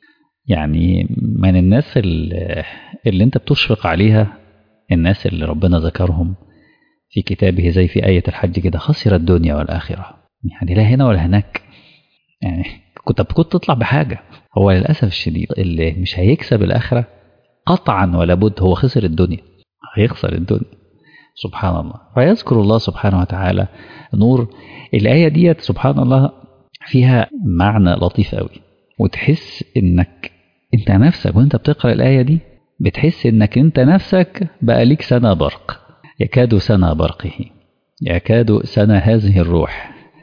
يعني من الناس اللي, اللي انت بتشفق عليها الناس اللي ربنا ذكرهم في كتابه زي في آية الحج كده خسر الدنيا والآخرة يعني لا هنا ولا هناك يعني كنت كنت تطلع بحاجة هو للأسف الشديد اللي مش هيكسب الآخرة قطعا ولا بد هو خسر الدنيا هيخسر الدنيا سبحان الله فيذكر الله سبحانه وتعالى نور الآية ديت سبحان الله فيها معنى لطيف قوي وتحس انك انت نفسك وانت بتقرا الايه دي بتحس انك انت نفسك بقى ليك سنه برق يكاد سنه برقه يكاد سنه هذه الروح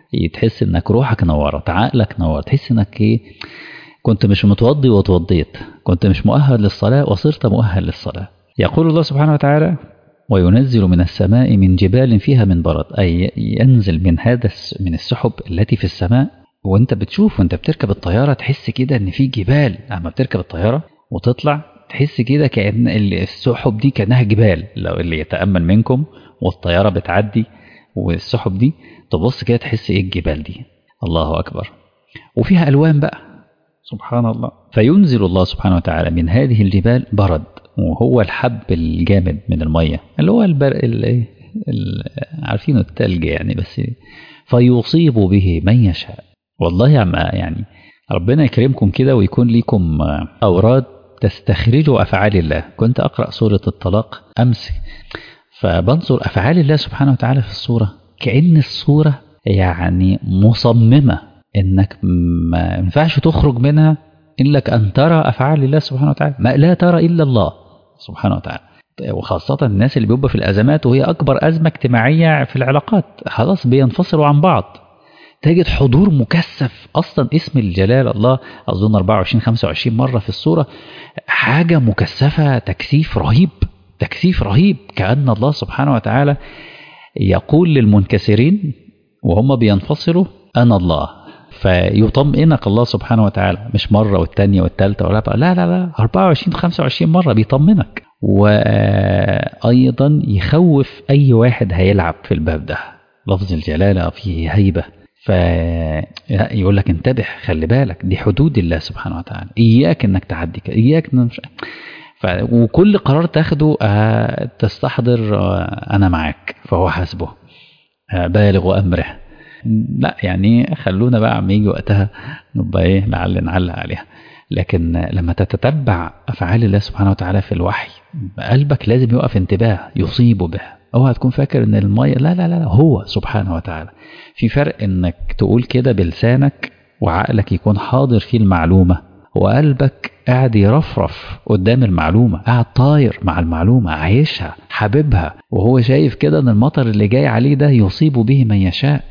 تحس انك روحك نورت عقلك نور تحس انك ايه كنت مش متوضي وتوضيت كنت مش مؤهل للصلاة وصرت مؤهل للصلاة يقول الله سبحانه وتعالى وينزل من السماء من جبال فيها من برد أي ينزل من هذا من السحب التي في السماء وانت بتشوف وانت بتركب الطيارة تحس كده ان في جبال لما بتركب الطيارة وتطلع تحس كده كأن السحب دي كأنها جبال لو اللي يتأمل منكم والطيارة بتعدي والسحب دي تبص كده تحس ايه الجبال دي الله أكبر وفيها ألوان بقى سبحان الله فينزل الله سبحانه وتعالى من هذه الجبال برد وهو الحب الجامد من المية اللي هو البر... ال... ال... عارفينه التلج يعني بس فيصيب به من يشاء والله يا يعني ربنا يكرمكم كده ويكون لكم أوراد تستخرجوا أفعال الله كنت أقرأ سورة الطلاق أمس فبنظر أفعال الله سبحانه وتعالى في الصورة كأن الصورة يعني مصممة إنك ما ينفعش تخرج منها إلا أن ترى أفعال الله سبحانه وتعالى ما لا ترى إلا الله سبحانه وتعالى وخاصة الناس اللي بيبقى في الأزمات وهي أكبر أزمة اجتماعية في العلاقات خلاص بينفصلوا عن بعض تجد حضور مكثف أصلا اسم الجلال الله أظن 24 25 مرة في الصورة حاجة مكثفة تكثيف رهيب تكثيف رهيب كأن الله سبحانه وتعالى يقول للمنكسرين وهم بينفصلوا أنا الله فيطمئنك الله سبحانه وتعالى مش مرة والتانية والتالتة ولا بقى لا لا لا 24 25 مرة بيطمنك وأيضا يخوف أي واحد هيلعب في الباب ده لفظ الجلالة فيه هيبة فيقول لك انتبه خلي بالك دي حدود الله سبحانه وتعالى إياك إنك تعدي إياك مش ف... وكل قرار تاخده آه تستحضر آه أنا معاك فهو حسبه آه بالغ أمره لا يعني خلونا بقى عم يجي وقتها نبقى ايه لعل نعلق عليها لكن لما تتتبع افعال الله سبحانه وتعالى في الوحي قلبك لازم يقف انتباه يصيب به اوعى تكون فاكر ان الميه لا لا لا هو سبحانه وتعالى في فرق انك تقول كده بلسانك وعقلك يكون حاضر فيه المعلومه وقلبك قاعد يرفرف قدام المعلومة قاعد طاير مع المعلومة عايشها حاببها وهو شايف كده ان المطر اللي جاي عليه ده يصيب به من يشاء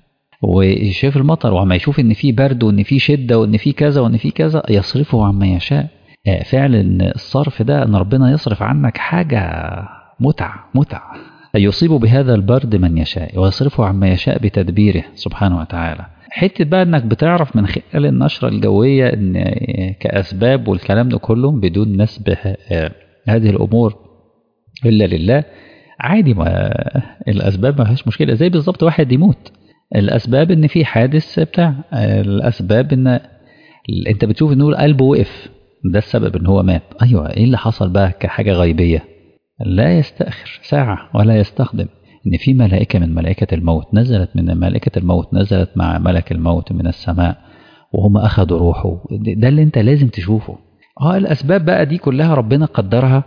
وشاف المطر وعما يشوف ان في برد وان في شده وان في كذا وان في كذا يصرفه عما يشاء فعلا الصرف ده ان ربنا يصرف عنك حاجه متع متع يصيب بهذا البرد من يشاء ويصرفه عما يشاء بتدبيره سبحانه وتعالى حته بقى انك بتعرف من خلال النشره الجويه ان كاسباب والكلام ده كله بدون نسب هذه الامور الا لله عادي ما الاسباب ما فيهاش مشكله زي بالظبط واحد يموت الاسباب ان في حادث بتاع الاسباب ان انت بتشوف ان قلبه وقف ده السبب ان هو مات ايوه ايه اللي حصل بقى كحاجه غيبيه لا يستاخر ساعه ولا يستخدم ان في ملائكه من ملائكه الموت نزلت من ملائكه الموت نزلت مع ملك الموت من السماء وهم اخذوا روحه ده اللي انت لازم تشوفه اه الاسباب بقى دي كلها ربنا قدرها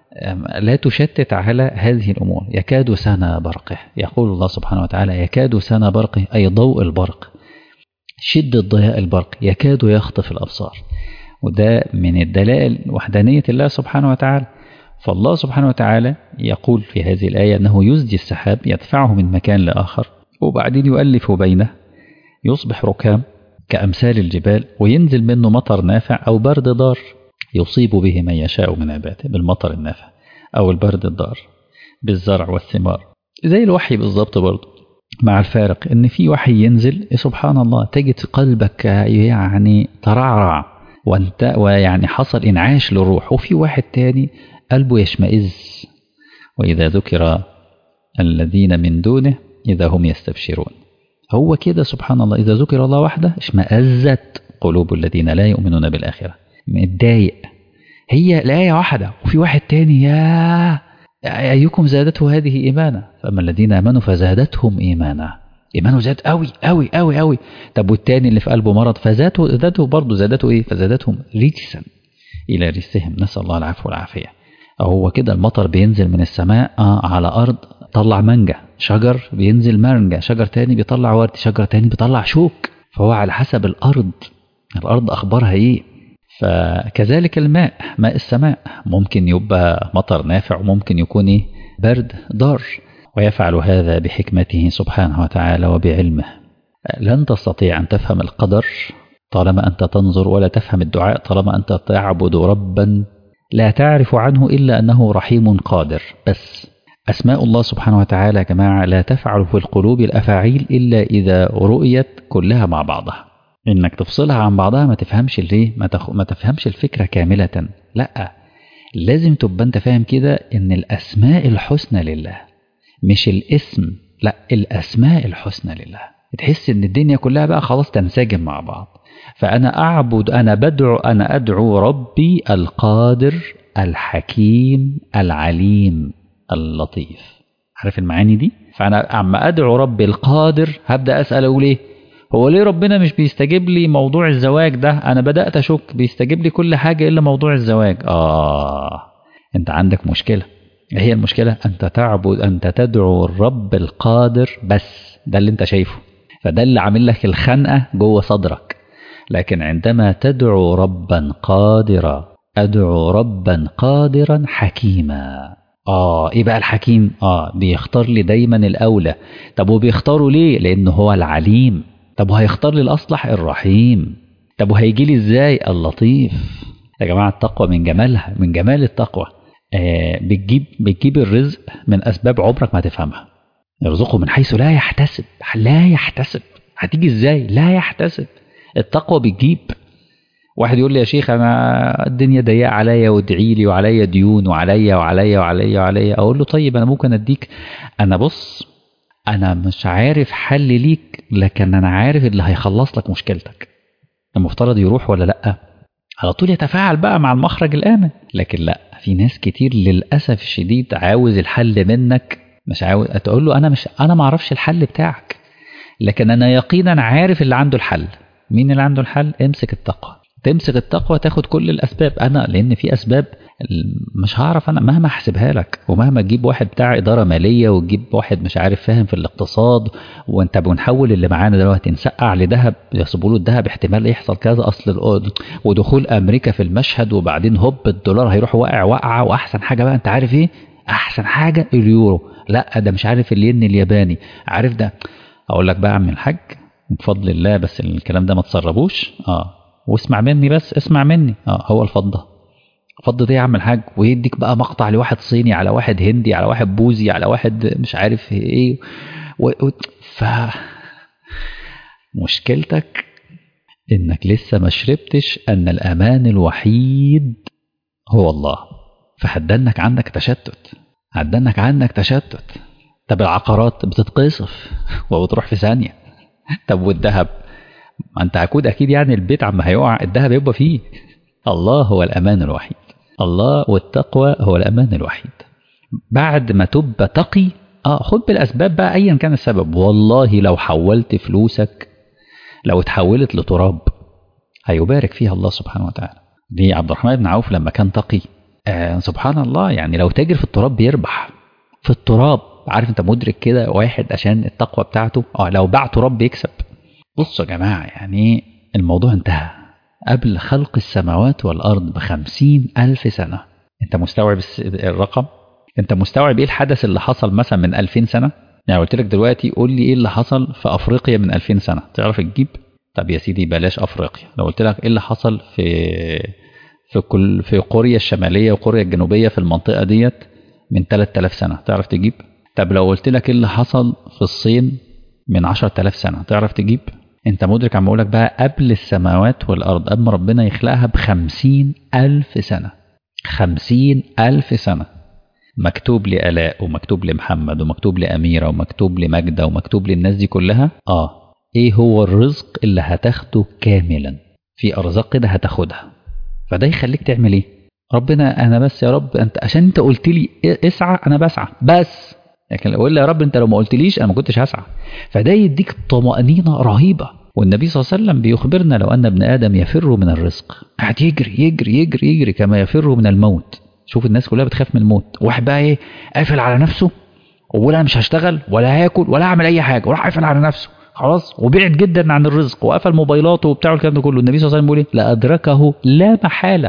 لا تشتت على هذه الأمور يكاد سنا برقه يقول الله سبحانه وتعالى يكاد سنا برقه أي ضوء البرق شدة ضياء البرق يكاد يخطف الأبصار وده من الدلائل وحدانية الله سبحانه وتعالى فالله سبحانه وتعالى يقول في هذه الآية أنه يزجي السحاب يدفعه من مكان لآخر وبعدين يؤلف بينه يصبح ركام كأمثال الجبال وينزل منه مطر نافع أو برد ضار يصيب به من يشاء من عباده بالمطر النافع أو البرد الضار بالزرع والثمار زي الوحي بالظبط برضه مع الفارق ان في وحي ينزل سبحان الله تجد قلبك يعني ترعرع وانت ويعني حصل انعاش للروح وفي واحد تاني قلبه يشمئز واذا ذكر الذين من دونه اذا هم يستبشرون هو كده سبحان الله اذا ذكر الله وحده اشمئزت قلوب الذين لا يؤمنون بالاخره متضايق هي الآية واحدة وفي واحد تاني يا أيكم زادته هذه إيمانا فأما الذين آمنوا فزادتهم إيمانا إيمانه زاد قوي قوي قوي قوي طب والتاني اللي في قلبه مرض فزاده زادته برضه زادته إيه فزادتهم رجسا إلى رجسهم نسأل الله العفو والعافية هو كده المطر بينزل من السماء آه على أرض طلع مانجا شجر بينزل مانجا شجر تاني بيطلع ورد شجر تاني بيطلع شوك فهو على حسب الأرض الأرض أخبارها إيه فكذلك الماء ماء السماء ممكن يبقى مطر نافع وممكن يكون إيه؟ برد ضار ويفعل هذا بحكمته سبحانه وتعالى وبعلمه لن تستطيع أن تفهم القدر طالما أنت تنظر ولا تفهم الدعاء طالما أنت تعبد ربا لا تعرف عنه إلا أنه رحيم قادر بس أسماء الله سبحانه وتعالى يا جماعة لا تفعل في القلوب الأفاعيل إلا إذا رؤيت كلها مع بعضها إنك تفصلها عن بعضها ما تفهمش ليه ما, تخ... ما تفهمش الفكرة كاملة لا لازم تبقى أنت فاهم كده إن الأسماء الحسنى لله مش الاسم لا الأسماء الحسنى لله تحس إن الدنيا كلها بقى خلاص تنسجم مع بعض فأنا أعبد أنا بدعو أنا أدعو ربي القادر الحكيم العليم اللطيف عارف المعاني دي فأنا عما أدعو ربي القادر هبدأ أسأل أقول إيه هو ليه ربنا مش بيستجيب لي موضوع الزواج ده أنا بدأت أشك بيستجيب لي كل حاجة إلا موضوع الزواج آه أنت عندك مشكلة هي المشكلة أنت تعبد أنت تدعو الرب القادر بس ده اللي أنت شايفه فده اللي عامل لك الخنقة جوه صدرك لكن عندما تدعو ربا قادرا أدعو ربا قادرا حكيما آه إيه بقى الحكيم؟ آه بيختار لي دايما الأولى طب وبيختاره ليه؟ لأنه هو العليم طب وهيختار لي الأصلح الرحيم طب وهيجي لي إزاي؟ اللطيف يا جماعة التقوى من جمالها من جمال التقوى آه بتجيب بتجيب الرزق من أسباب عمرك ما تفهمها يرزقه من حيث لا يحتسب لا يحتسب هتيجي إزاي؟ لا يحتسب التقوى بتجيب واحد يقول لي يا شيخ انا الدنيا ضيقه عليا وادعي لي وعليا ديون وعليا وعليا وعليا وعليا اقول له طيب انا ممكن اديك انا بص انا مش عارف حل ليك لكن انا عارف اللي هيخلص لك مشكلتك المفترض يروح ولا لا على طول يتفاعل بقى مع المخرج الامن لكن لا في ناس كتير للاسف الشديد عاوز الحل منك مش عاوز تقول له انا مش انا ما اعرفش الحل بتاعك لكن انا يقينا عارف اللي عنده الحل مين اللي عنده الحل امسك التقوى تمسك التقوى تاخد كل الاسباب انا لان في اسباب مش هعرف انا مهما احسبها لك ومهما تجيب واحد بتاع اداره ماليه وتجيب واحد مش عارف فاهم في الاقتصاد وانت بنحول اللي معانا دلوقتي نسقع لذهب يحسبوا له الذهب احتمال يحصل كذا اصل ودخول امريكا في المشهد وبعدين هوب الدولار هيروح واقع وقعه واحسن حاجه بقى انت عارف ايه احسن حاجه اليورو لا ده مش عارف الين الياباني عارف ده اقول لك بقى يا عم الحاج بفضل الله بس الكلام ده ما تسربوش اه واسمع مني بس اسمع مني اه هو الفضه الفضه دي يا عم الحاج ويديك بقى مقطع لواحد صيني على واحد هندي على واحد بوذي على واحد مش عارف ايه و... و... ف مشكلتك انك لسه ما شربتش ان الامان الوحيد هو الله فهدنك عندك تشتت هدنك عندك تشتت طب العقارات بتتقصف وبتروح في ثانيه طب والذهب ما انت اكيد اكيد يعني البيت عما هيقع الذهب يبقى فيه الله هو الامان الوحيد الله والتقوى هو الامان الوحيد بعد ما تبقى تقي اه خد بالاسباب بقى ايا كان السبب والله لو حولت فلوسك لو اتحولت لتراب هيبارك فيها الله سبحانه وتعالى دي عبد الرحمن بن عوف لما كان تقي آه سبحان الله يعني لو تاجر في التراب بيربح في التراب عارف انت مدرك كده واحد عشان التقوى بتاعته اه لو باع تراب بيكسب بصوا يا جماعة يعني الموضوع انتهى قبل خلق السماوات والأرض بخمسين ألف سنة أنت مستوعب الرقم؟ أنت مستوعب إيه الحدث اللي حصل مثلا من ألفين سنة؟ يعني قلت لك دلوقتي قول لي إيه اللي حصل في أفريقيا من ألفين سنة تعرف تجيب؟ طب يا سيدي بلاش أفريقيا لو قلت لك إيه اللي حصل في في كل في قوريا الشمالية وقوريا الجنوبية في المنطقة ديت من 3000 سنة تعرف تجيب؟ طب لو قلت لك إيه اللي حصل في الصين من 10000 سنة تعرف تجيب؟ انت مدرك عم بقولك بقى قبل السماوات والأرض قبل ما ربنا يخلقها بخمسين ألف سنة خمسين ألف سنة مكتوب لآلاء ومكتوب لمحمد ومكتوب لأميرة ومكتوب لمجدة ومكتوب للناس دي كلها آه إيه هو الرزق اللي هتاخده كاملا في أرزاق كده هتاخدها فده يخليك تعمل إيه ربنا أنا بس يا رب أنت عشان أنت قلت لي اسعى أنا بسعى بس لكن لو يا رب انت لو ما قلتليش انا ما كنتش هسعى فده يديك طمأنينة رهيبة والنبي صلى الله عليه وسلم بيخبرنا لو ان ابن ادم يفر من الرزق قاعد يجري يجري يجري يجري كما يفر من الموت شوف الناس كلها بتخاف من الموت واحد بقى ايه قافل على نفسه ولا انا مش هشتغل ولا هاكل ولا هعمل اي حاجه وراح قافل على نفسه خلاص وبعد جدا عن الرزق وقفل موبايلاته وبتاع الكلام ده كله النبي صلى الله عليه وسلم بيقول ايه لادركه لا محاله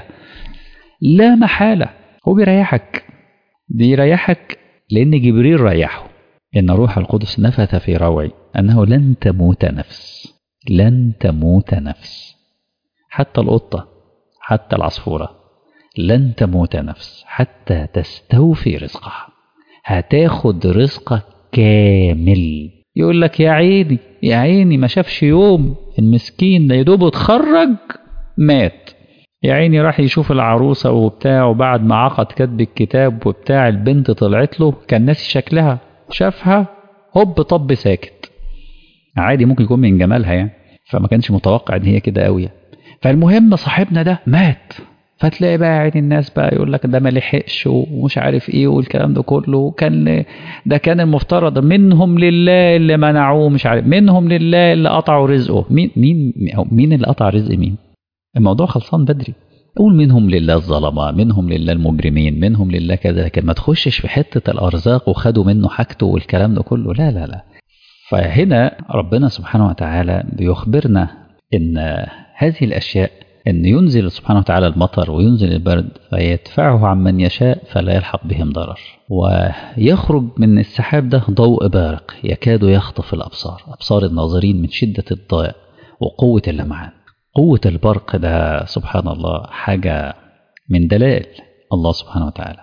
لا محاله هو بيريحك بيريحك لان جبريل ريحه إن روح القدس نفث في روعي أنه لن تموت نفس لن تموت نفس حتى القطة حتى العصفورة لن تموت نفس حتى تستوفي رزقها هتاخد رزقك كامل يقول لك يا عيني يا عيني ما شافش يوم المسكين ده يدوب اتخرج مات يا عيني راح يشوف العروسة وبتاع وبعد ما عقد كتب الكتاب وبتاع البنت طلعت له كان ناسي شكلها شافها هوب طب ساكت عادي ممكن يكون من جمالها يعني فما كانش متوقع ان هي كده قوي فالمهم صاحبنا ده مات فتلاقي بقى عين الناس بقى يقول لك ده ما لحقش ومش عارف ايه والكلام ده كله كان ده كان المفترض منهم لله اللي منعوه مش عارف منهم لله اللي قطعوا رزقه مين مين مين اللي قطع رزق مين الموضوع خلصان بدري قول منهم لله الظلمة منهم لله المجرمين منهم لله كذا لكن ما تخشش في حتة الأرزاق وخدوا منه حاجته والكلام ده كله لا لا لا فهنا ربنا سبحانه وتعالى بيخبرنا إن هذه الأشياء أن ينزل سبحانه وتعالى المطر وينزل البرد فيدفعه عن من يشاء فلا يلحق بهم ضرر ويخرج من السحاب ده ضوء بارق يكاد يخطف الأبصار أبصار الناظرين من شدة الضوء وقوة اللمعان قوة البرق ده سبحان الله حاجة من دلائل الله سبحانه وتعالى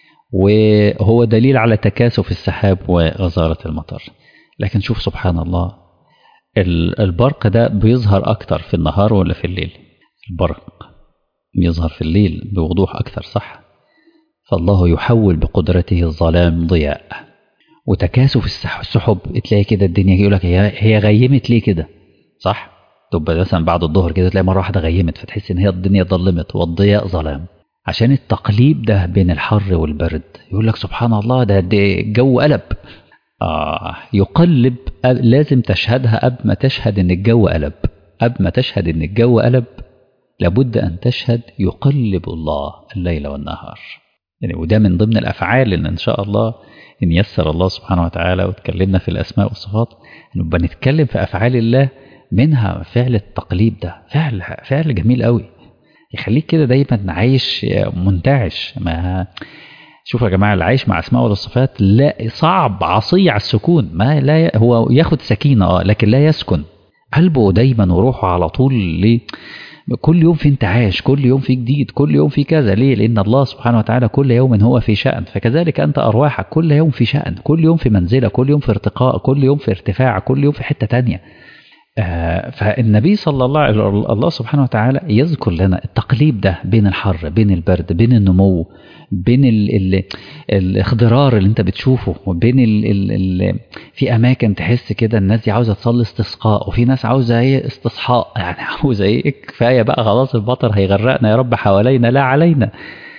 وهو دليل على تكاثف السحاب وغزارة المطر لكن شوف سبحان الله البرق ده بيظهر أكتر في النهار ولا في الليل البرق بيظهر في الليل بوضوح أكثر صح فالله يحول بقدرته الظلام ضياء وتكاثف السحب تلاقي كده الدنيا يقول لك هي هي غيمت ليه كده صح تبقى مثلا بعد الظهر كده تلاقي مره واحده غيمت فتحس ان هي الدنيا ظلمت والضياء ظلام عشان التقليب ده بين الحر والبرد يقول لك سبحان الله ده, ده الجو قلب آه يقلب لازم تشهدها قبل ما تشهد ان الجو قلب قبل ما تشهد ان الجو قلب لابد أن تشهد يقلب الله الليل والنهار يعني وده من ضمن الأفعال اللي إن شاء الله إن يسر الله سبحانه وتعالى وتكلمنا في الأسماء والصفات نبقى نتكلم في أفعال الله منها فعل التقليب ده فعل فعل جميل قوي يخليك كده دايما عايش منتعش ما شوفوا يا جماعه اللي عايش مع اسماء والصفات لا صعب عصي على السكون ما لا هو ياخد سكينه اه لكن لا يسكن قلبه دايما وروحه على طول ليه كل يوم في انتعاش كل يوم في جديد كل يوم في كذا ليه لأن الله سبحانه وتعالى كل يوم هو في شأن فكذلك أنت أرواحك كل يوم في شأن كل يوم في منزلة كل يوم في ارتقاء كل يوم في ارتفاع كل يوم في حتة تانية آه فالنبي صلى الله عليه الله سبحانه وتعالى يذكر لنا التقليب ده بين الحر بين البرد بين النمو بين ال ال الاخضرار اللي انت بتشوفه وبين ال ال ال في اماكن تحس كده الناس دي عاوزه تصلي استسقاء وفي ناس عاوزه ايه استصحاء يعني عاوزه ايه كفايه بقى خلاص المطر هيغرقنا يا رب حوالينا لا علينا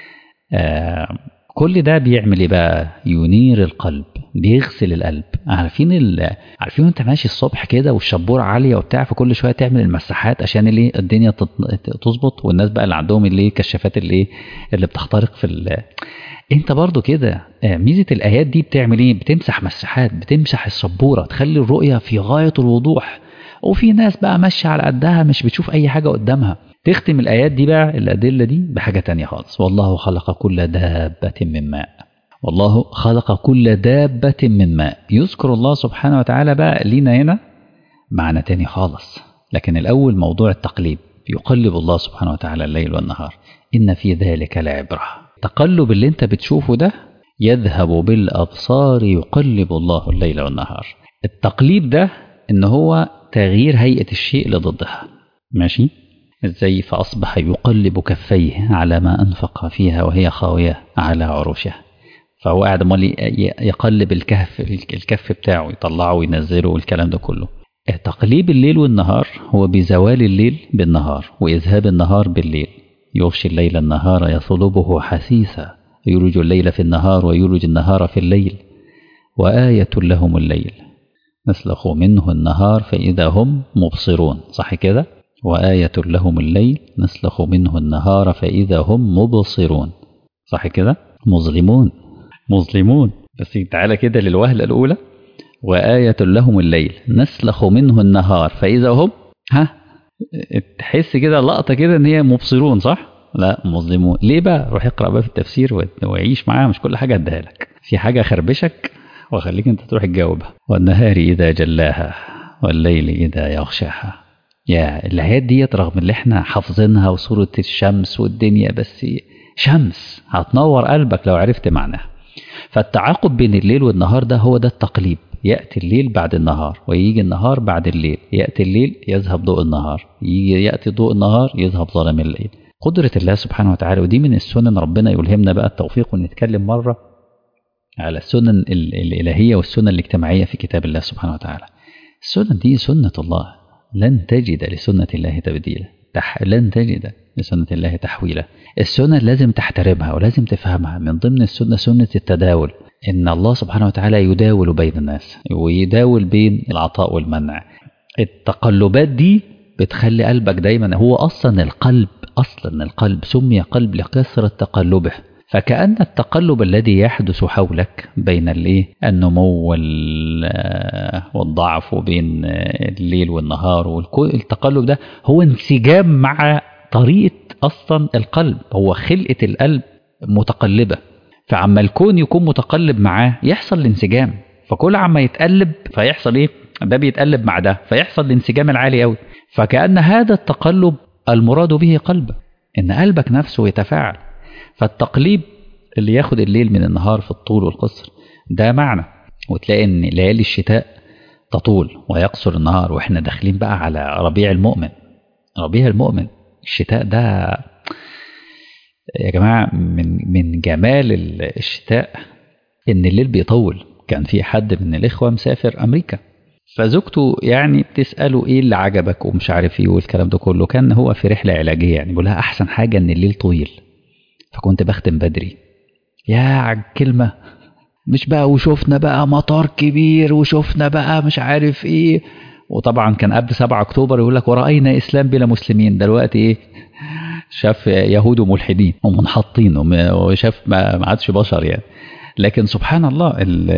آه كل ده بيعمل ايه بقى ينير القلب بيغسل القلب عارفين ال... عارفين انت ماشي الصبح كده والشبوره عاليه وبتاع فكل شويه تعمل المساحات عشان اللي الدنيا تظبط والناس بقى اللي عندهم اللي كشافات اللي اللي بتخترق في ال... انت برضو كده ميزه الايات دي بتعمل ايه بتمسح مساحات بتمسح السبوره تخلي الرؤيه في غايه الوضوح وفي ناس بقى ماشيه على قدها مش بتشوف اي حاجه قدامها تختم الآيات دي بقى الأدلة دي بحاجة تانية خالص والله خلق كل دابة من ماء والله خلق كل دابة من ماء يذكر الله سبحانه وتعالى بقى لينا هنا معنى تاني خالص لكن الأول موضوع التقليب يقلب الله سبحانه وتعالى الليل والنهار إن في ذلك لعبرة تقلب اللي انت بتشوفه ده يذهب بالأبصار يقلب الله الليل والنهار التقليب ده إن هو تغيير هيئة الشيء لضدها ماشي ازاي فأصبح يقلب كفيه على ما أنفق فيها وهي خاوية على عروشها فهو قاعد امال يقلب الكهف الكف بتاعه يطلعه وينزله والكلام ده كله تقليب الليل والنهار هو بزوال الليل بالنهار وإذهاب النهار بالليل يغشي الليل النهار يطلبه حسيسا يولج الليل في النهار ويولج النهار في الليل وآية لهم الليل نسلخ منه النهار فإذا هم مبصرون صح كده وآية لهم الليل نسلخ منه النهار فإذا هم مبصرون صح كده مظلمون مظلمون بس تعالى كده للوهلة الأولى وآية لهم الليل نسلخ منه النهار فإذا هم ها تحس كده لقطة كده إن هي مبصرون صح؟ لا مظلمون ليه بقى؟ روح اقرأ بقى في التفسير وعيش معاها مش كل حاجة اديها لك في حاجة خربشك وخليك انت تروح تجاوبها والنهار اذا جلاها والليل اذا يغشاها يا الايات ديت رغم اللي احنا حافظينها وصوره الشمس والدنيا بس شمس هتنور قلبك لو عرفت معناها فالتعاقب بين الليل والنهار ده هو ده التقليب يأتي الليل بعد النهار ويجي النهار بعد الليل يأتي الليل يذهب ضوء النهار يجي يأتي ضوء النهار يذهب ظلام الليل قدرة الله سبحانه وتعالى ودي من السنن ربنا يلهمنا بقى التوفيق ونتكلم مرة على السنن الإلهية والسنن الاجتماعية في كتاب الله سبحانه وتعالى السنن دي سنة الله لن تجد لسنة الله تبديلا تح... لن تجد لسنة الله تحويلا السنة لازم تحترمها ولازم تفهمها من ضمن السنة سنة التداول إن الله سبحانه وتعالى يداول بين الناس ويداول بين العطاء والمنع التقلبات دي بتخلي قلبك دايما هو أصلا القلب أصلا القلب سمي قلب لكثرة تقلبه فكأن التقلب الذي يحدث حولك بين الايه النمو والضعف وبين الليل والنهار والتقلب ده هو انسجام مع طريقة أصلا القلب هو خلقة القلب متقلبة فعما الكون يكون متقلب معاه يحصل الانسجام فكل عما يتقلب فيحصل ايه ده بيتقلب مع ده فيحصل الانسجام العالي قوي فكأن هذا التقلب المراد به قلبك ان قلبك نفسه يتفاعل فالتقليب اللي ياخد الليل من النهار في الطول والقصر ده معنى وتلاقي ان ليالي الشتاء تطول ويقصر النهار واحنا داخلين بقى على ربيع المؤمن ربيع المؤمن الشتاء ده يا جماعة من من جمال الشتاء إن الليل بيطول كان في حد من الإخوة مسافر أمريكا فزوجته يعني بتسأله إيه اللي عجبك ومش عارف إيه والكلام ده كله كان هو في رحلة علاجية يعني بيقول لها أحسن حاجة إن الليل طويل فكنت بختم بدري يا عالكلمة مش بقى وشفنا بقى مطار كبير وشفنا بقى مش عارف إيه وطبعا كان قبل 7 أكتوبر يقول لك ورأينا إسلام بلا مسلمين دلوقتي إيه شاف يهود وملحدين ومنحطين وشاف ما عادش بشر يعني لكن سبحان الله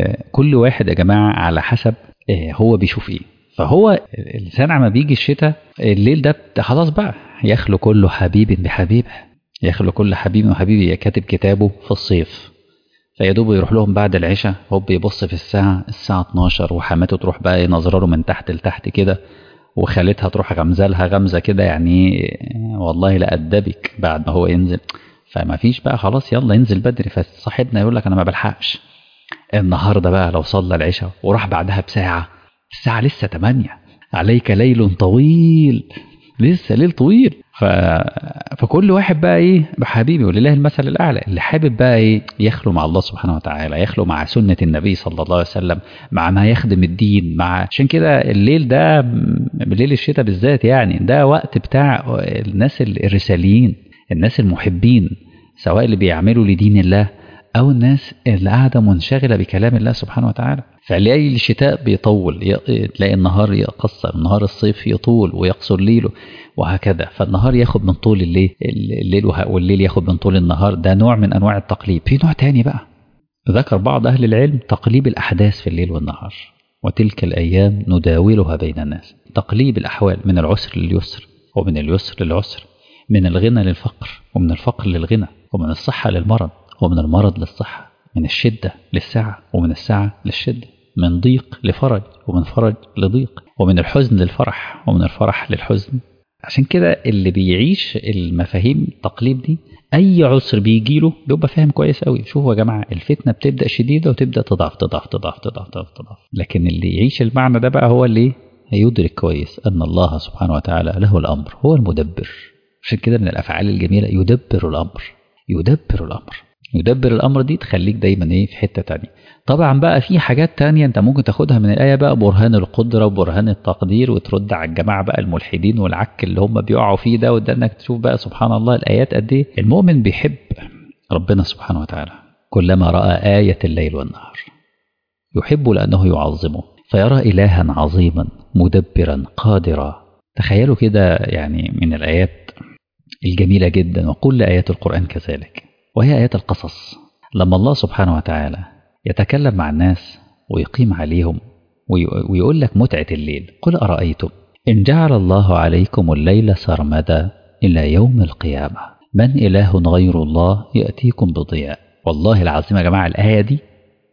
كل واحد يا جماعة على حسب هو بيشوف ايه فهو الانسان عما بيجي الشتاء الليل ده خلاص بقى يخلو كل حبيب بحبيبه يخلو كل حبيب وحبيبه كاتب كتابه في الصيف فيا دوب يروح لهم بعد العشاء هوب يبص في الساعة الساعة 12 وحماته تروح بقى ينظر له من تحت لتحت كده وخالتها تروح غمزلها غمزة كده يعني والله لأدبك بعد ما هو ينزل فما فيش بقى خلاص يلا ينزل بدري فصاحبنا يقول لك أنا ما بلحقش النهاردة بقى لو صلى العشاء وراح بعدها بساعة الساعة لسه 8 عليك ليل طويل لسه ليل طويل ف... فكل واحد بقى ايه بحبيبي ولله المثل الاعلى اللي حابب بقى ايه يخلو مع الله سبحانه وتعالى يخلو مع سنه النبي صلى الله عليه وسلم مع ما يخدم الدين مع عشان كده الليل ده بالليل الشتاء بالذات يعني ده وقت بتاع الناس الرساليين الناس المحبين سواء اللي بيعملوا لدين الله او الناس اللي قاعده منشغله بكلام الله سبحانه وتعالى فلاقي الشتاء بيطول تلاقي النهار يقصر النهار الصيف يطول ويقصر ليله وهكذا فالنهار ياخد من طول الليل الليل والليل ياخد من طول النهار ده نوع من انواع التقليب في نوع تاني بقى ذكر بعض اهل العلم تقليب الاحداث في الليل والنهار وتلك الايام نداولها بين الناس تقليب الاحوال من العسر لليسر ومن اليسر للعسر من الغنى للفقر ومن الفقر للغنى ومن الصحه للمرض ومن المرض للصحه من الشده للسعه ومن السعه للشده من ضيق لفرج ومن فرج لضيق ومن الحزن للفرح ومن الفرح للحزن عشان كده اللي بيعيش المفاهيم التقليب دي اي عسر بيجي له بيبقى فاهم كويس قوي شوفوا يا جماعه الفتنه بتبدا شديده وتبدا تضعف تضعف تضعف تضعف تضعف, تضعف. لكن اللي يعيش المعنى ده بقى هو اللي يدرك كويس ان الله سبحانه وتعالى له الامر هو المدبر عشان كده من الافعال الجميله يدبر الامر يدبر الامر يدبر الامر دي تخليك دايما ايه في حته تانية طبعا بقى في حاجات تانية انت ممكن تاخدها من الايه بقى برهان القدره وبرهان التقدير وترد على الجماعه بقى الملحدين والعك اللي هم بيقعوا فيه ده وده انك تشوف بقى سبحان الله الايات قد ايه المؤمن بيحب ربنا سبحانه وتعالى كلما راى ايه الليل والنهار يحب لانه يعظمه فيرى الها عظيما مدبرا قادرا تخيلوا كده يعني من الايات الجميله جدا وكل ايات القران كذلك وهي آيات القصص لما الله سبحانه وتعالى يتكلم مع الناس ويقيم عليهم ويقول لك متعة الليل قل أرأيتم إن جعل الله عليكم الليل سرمدا إلى يوم القيامة من إله غير الله يأتيكم بضياء والله العظيم يا جماعة الآية دي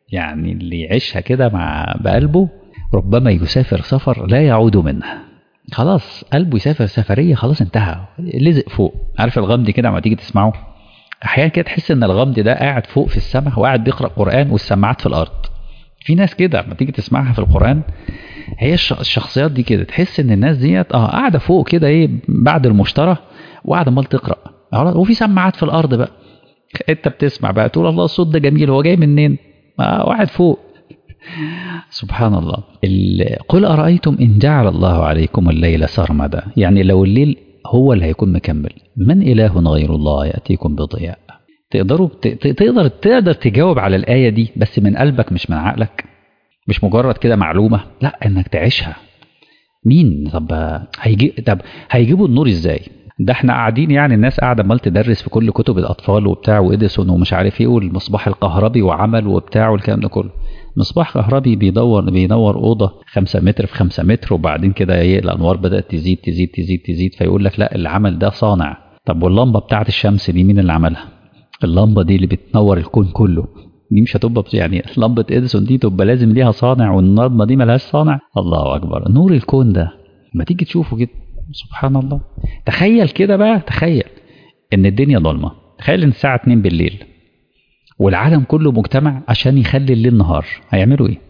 يعني اللي يعيشها كده مع بقلبه ربما يسافر سفر لا يعود منه خلاص قلبه يسافر سفريه خلاص انتهى لزق فوق عارف الغمد كده لما تيجي تسمعه احيانا كده تحس ان الغمد ده قاعد فوق في السماء وقاعد بيقرا قران والسماعات في الارض في ناس كده لما تيجي تسمعها في القران هي الشخصيات دي كده تحس ان الناس ديت اه قاعده فوق كده ايه بعد المشترى وقاعده امال تقرا وفي سماعات في الارض بقى انت بتسمع بقى تقول الله الصوت ده جميل هو جاي منين؟ آه واحد فوق سبحان الله قل أرأيتم إن جعل الله عليكم الليل سرمدا يعني لو الليل هو اللي هيكون مكمل من إله غير الله يأتيكم بضياء تقدروا تقدر تقدر تجاوب على الآية دي بس من قلبك مش من عقلك مش مجرد كده معلومة لا إنك تعيشها مين طب هيجي طب هيجيبوا النور ازاي ده احنا قاعدين يعني الناس قاعده عمال تدرس في كل كتب الاطفال وبتاع واديسون ومش عارف ايه والمصباح الكهربي وعمل وبتاع والكلام ده كله مصباح كهربي بيدور بينور اوضه 5 متر في 5 متر وبعدين كده ايه الانوار بدات تزيد تزيد تزيد تزيد فيقول لك لا اللي عمل ده صانع طب واللمبه بتاعت الشمس دي مين اللي عملها؟ اللمبه دي اللي بتنور الكون كله دي مش هتبقى يعني لمبه اديسون دي تبقى لازم ليها صانع والنظمه دي ملهاش صانع الله اكبر نور الكون ده ما تيجي تشوفه كده سبحان الله تخيل كده بقى تخيل ان الدنيا ضلمه تخيل ان الساعه 2 بالليل والعالم كله مجتمع عشان يخلي الليل نهار هيعملوا ايه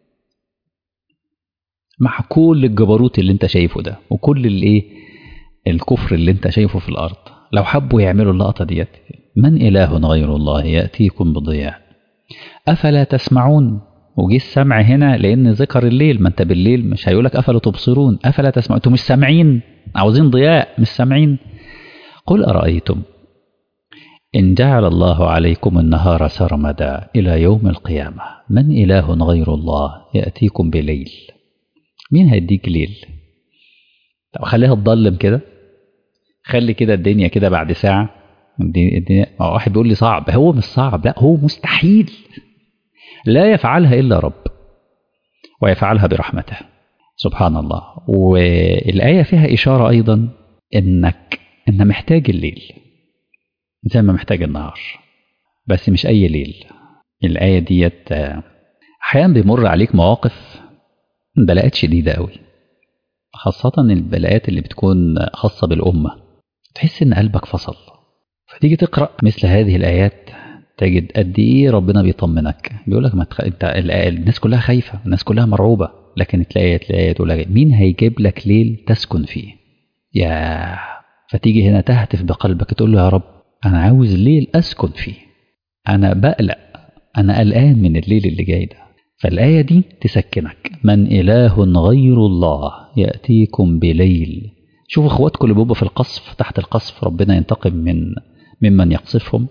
مع كل الجبروت اللي انت شايفه ده وكل الايه الكفر اللي انت شايفه في الارض لو حبوا يعملوا اللقطه ديت من اله غير الله ياتيكم بضياء افلا تسمعون وجه السمع هنا لان ذكر الليل ما انت بالليل مش هيقولك افلا تبصرون افلا تسمعون انتوا مش سامعين عاوزين ضياء مش سامعين قل ارايتم إن جعل الله عليكم النهار سرمدا إلى يوم القيامة من إله غير الله يأتيكم بليل مين هيديك ليل طب خليها تضلم كده خلي كده الدنيا كده بعد ساعة الدنيا واحد بيقول لي صعب هو مش صعب لا هو مستحيل لا يفعلها إلا رب ويفعلها برحمته سبحان الله والآية فيها إشارة أيضا إنك إن محتاج الليل زي ما محتاج النهار بس مش أي ليل الآية ديت أحيانا بيمر عليك مواقف بلاءات شديدة قوي خاصة البلاءات اللي بتكون خاصة بالأمة تحس إن قلبك فصل فتيجي تقرأ مثل هذه الآيات تجد قد إيه ربنا بيطمنك بيقول لك ما تخ... انت الناس كلها خايفة الناس كلها مرعوبة لكن تلاقي تلاقي تقول لك مين هيجيب لك ليل تسكن فيه يا فتيجي هنا تهتف بقلبك تقول له يا رب أنا عاوز ليل أسكن فيه أنا بقلق أنا قلقان من الليل اللي جاي ده فالآية دي تسكنك من إله غير الله يأتيكم بليل شوفوا اخواتكم اللي بيبقوا في القصف تحت القصف ربنا ينتقم من ممن يقصفهم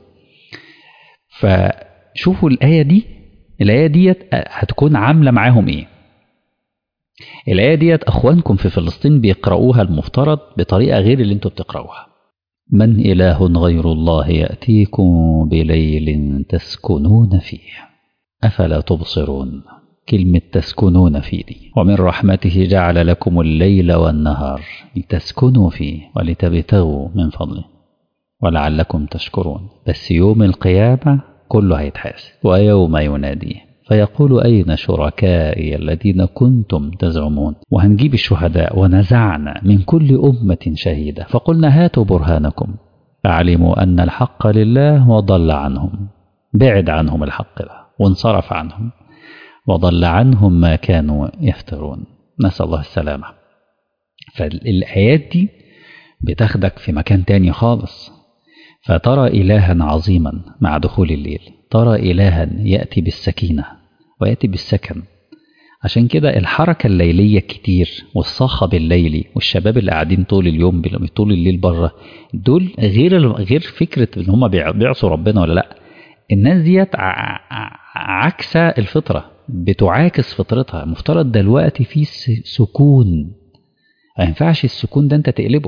فشوفوا الآية دي الآية ديت هتكون عاملة معاهم إيه الآية ديت أخوانكم في فلسطين بيقرأوها المفترض بطريقة غير اللي انتوا بتقرأوها من إله غير الله يأتيكم بليل تسكنون فيه أفلا تبصرون كلمة تسكنون فيه دي ومن رحمته جعل لكم الليل والنهار لتسكنوا فيه ولتبتغوا من فضله ولعلكم تشكرون بس يوم القيامة كله هيتحاسب ويوم يناديه فيقول أين شركائي الذين كنتم تزعمون وهنجيب الشهداء ونزعنا من كل أمة شهيدة فقلنا هاتوا برهانكم فعلموا أن الحق لله وضل عنهم بعد عنهم الحق ده وانصرف عنهم وضل عنهم ما كانوا يفترون نسأل الله السلامة فالآيات دي بتاخدك في مكان تاني خالص فترى إلها عظيما مع دخول الليل ترى إلها يأتي بالسكينة ويأتي بالسكن عشان كده الحركة الليلية كتير والصخب الليلي والشباب اللي قاعدين طول اليوم طول الليل بره دول غير غير فكرة ان هم بيعصوا ربنا ولا لا الناس ديت عكس الفطرة بتعاكس فطرتها مفترض دلوقتي في سكون ما ينفعش السكون ده انت تقلبه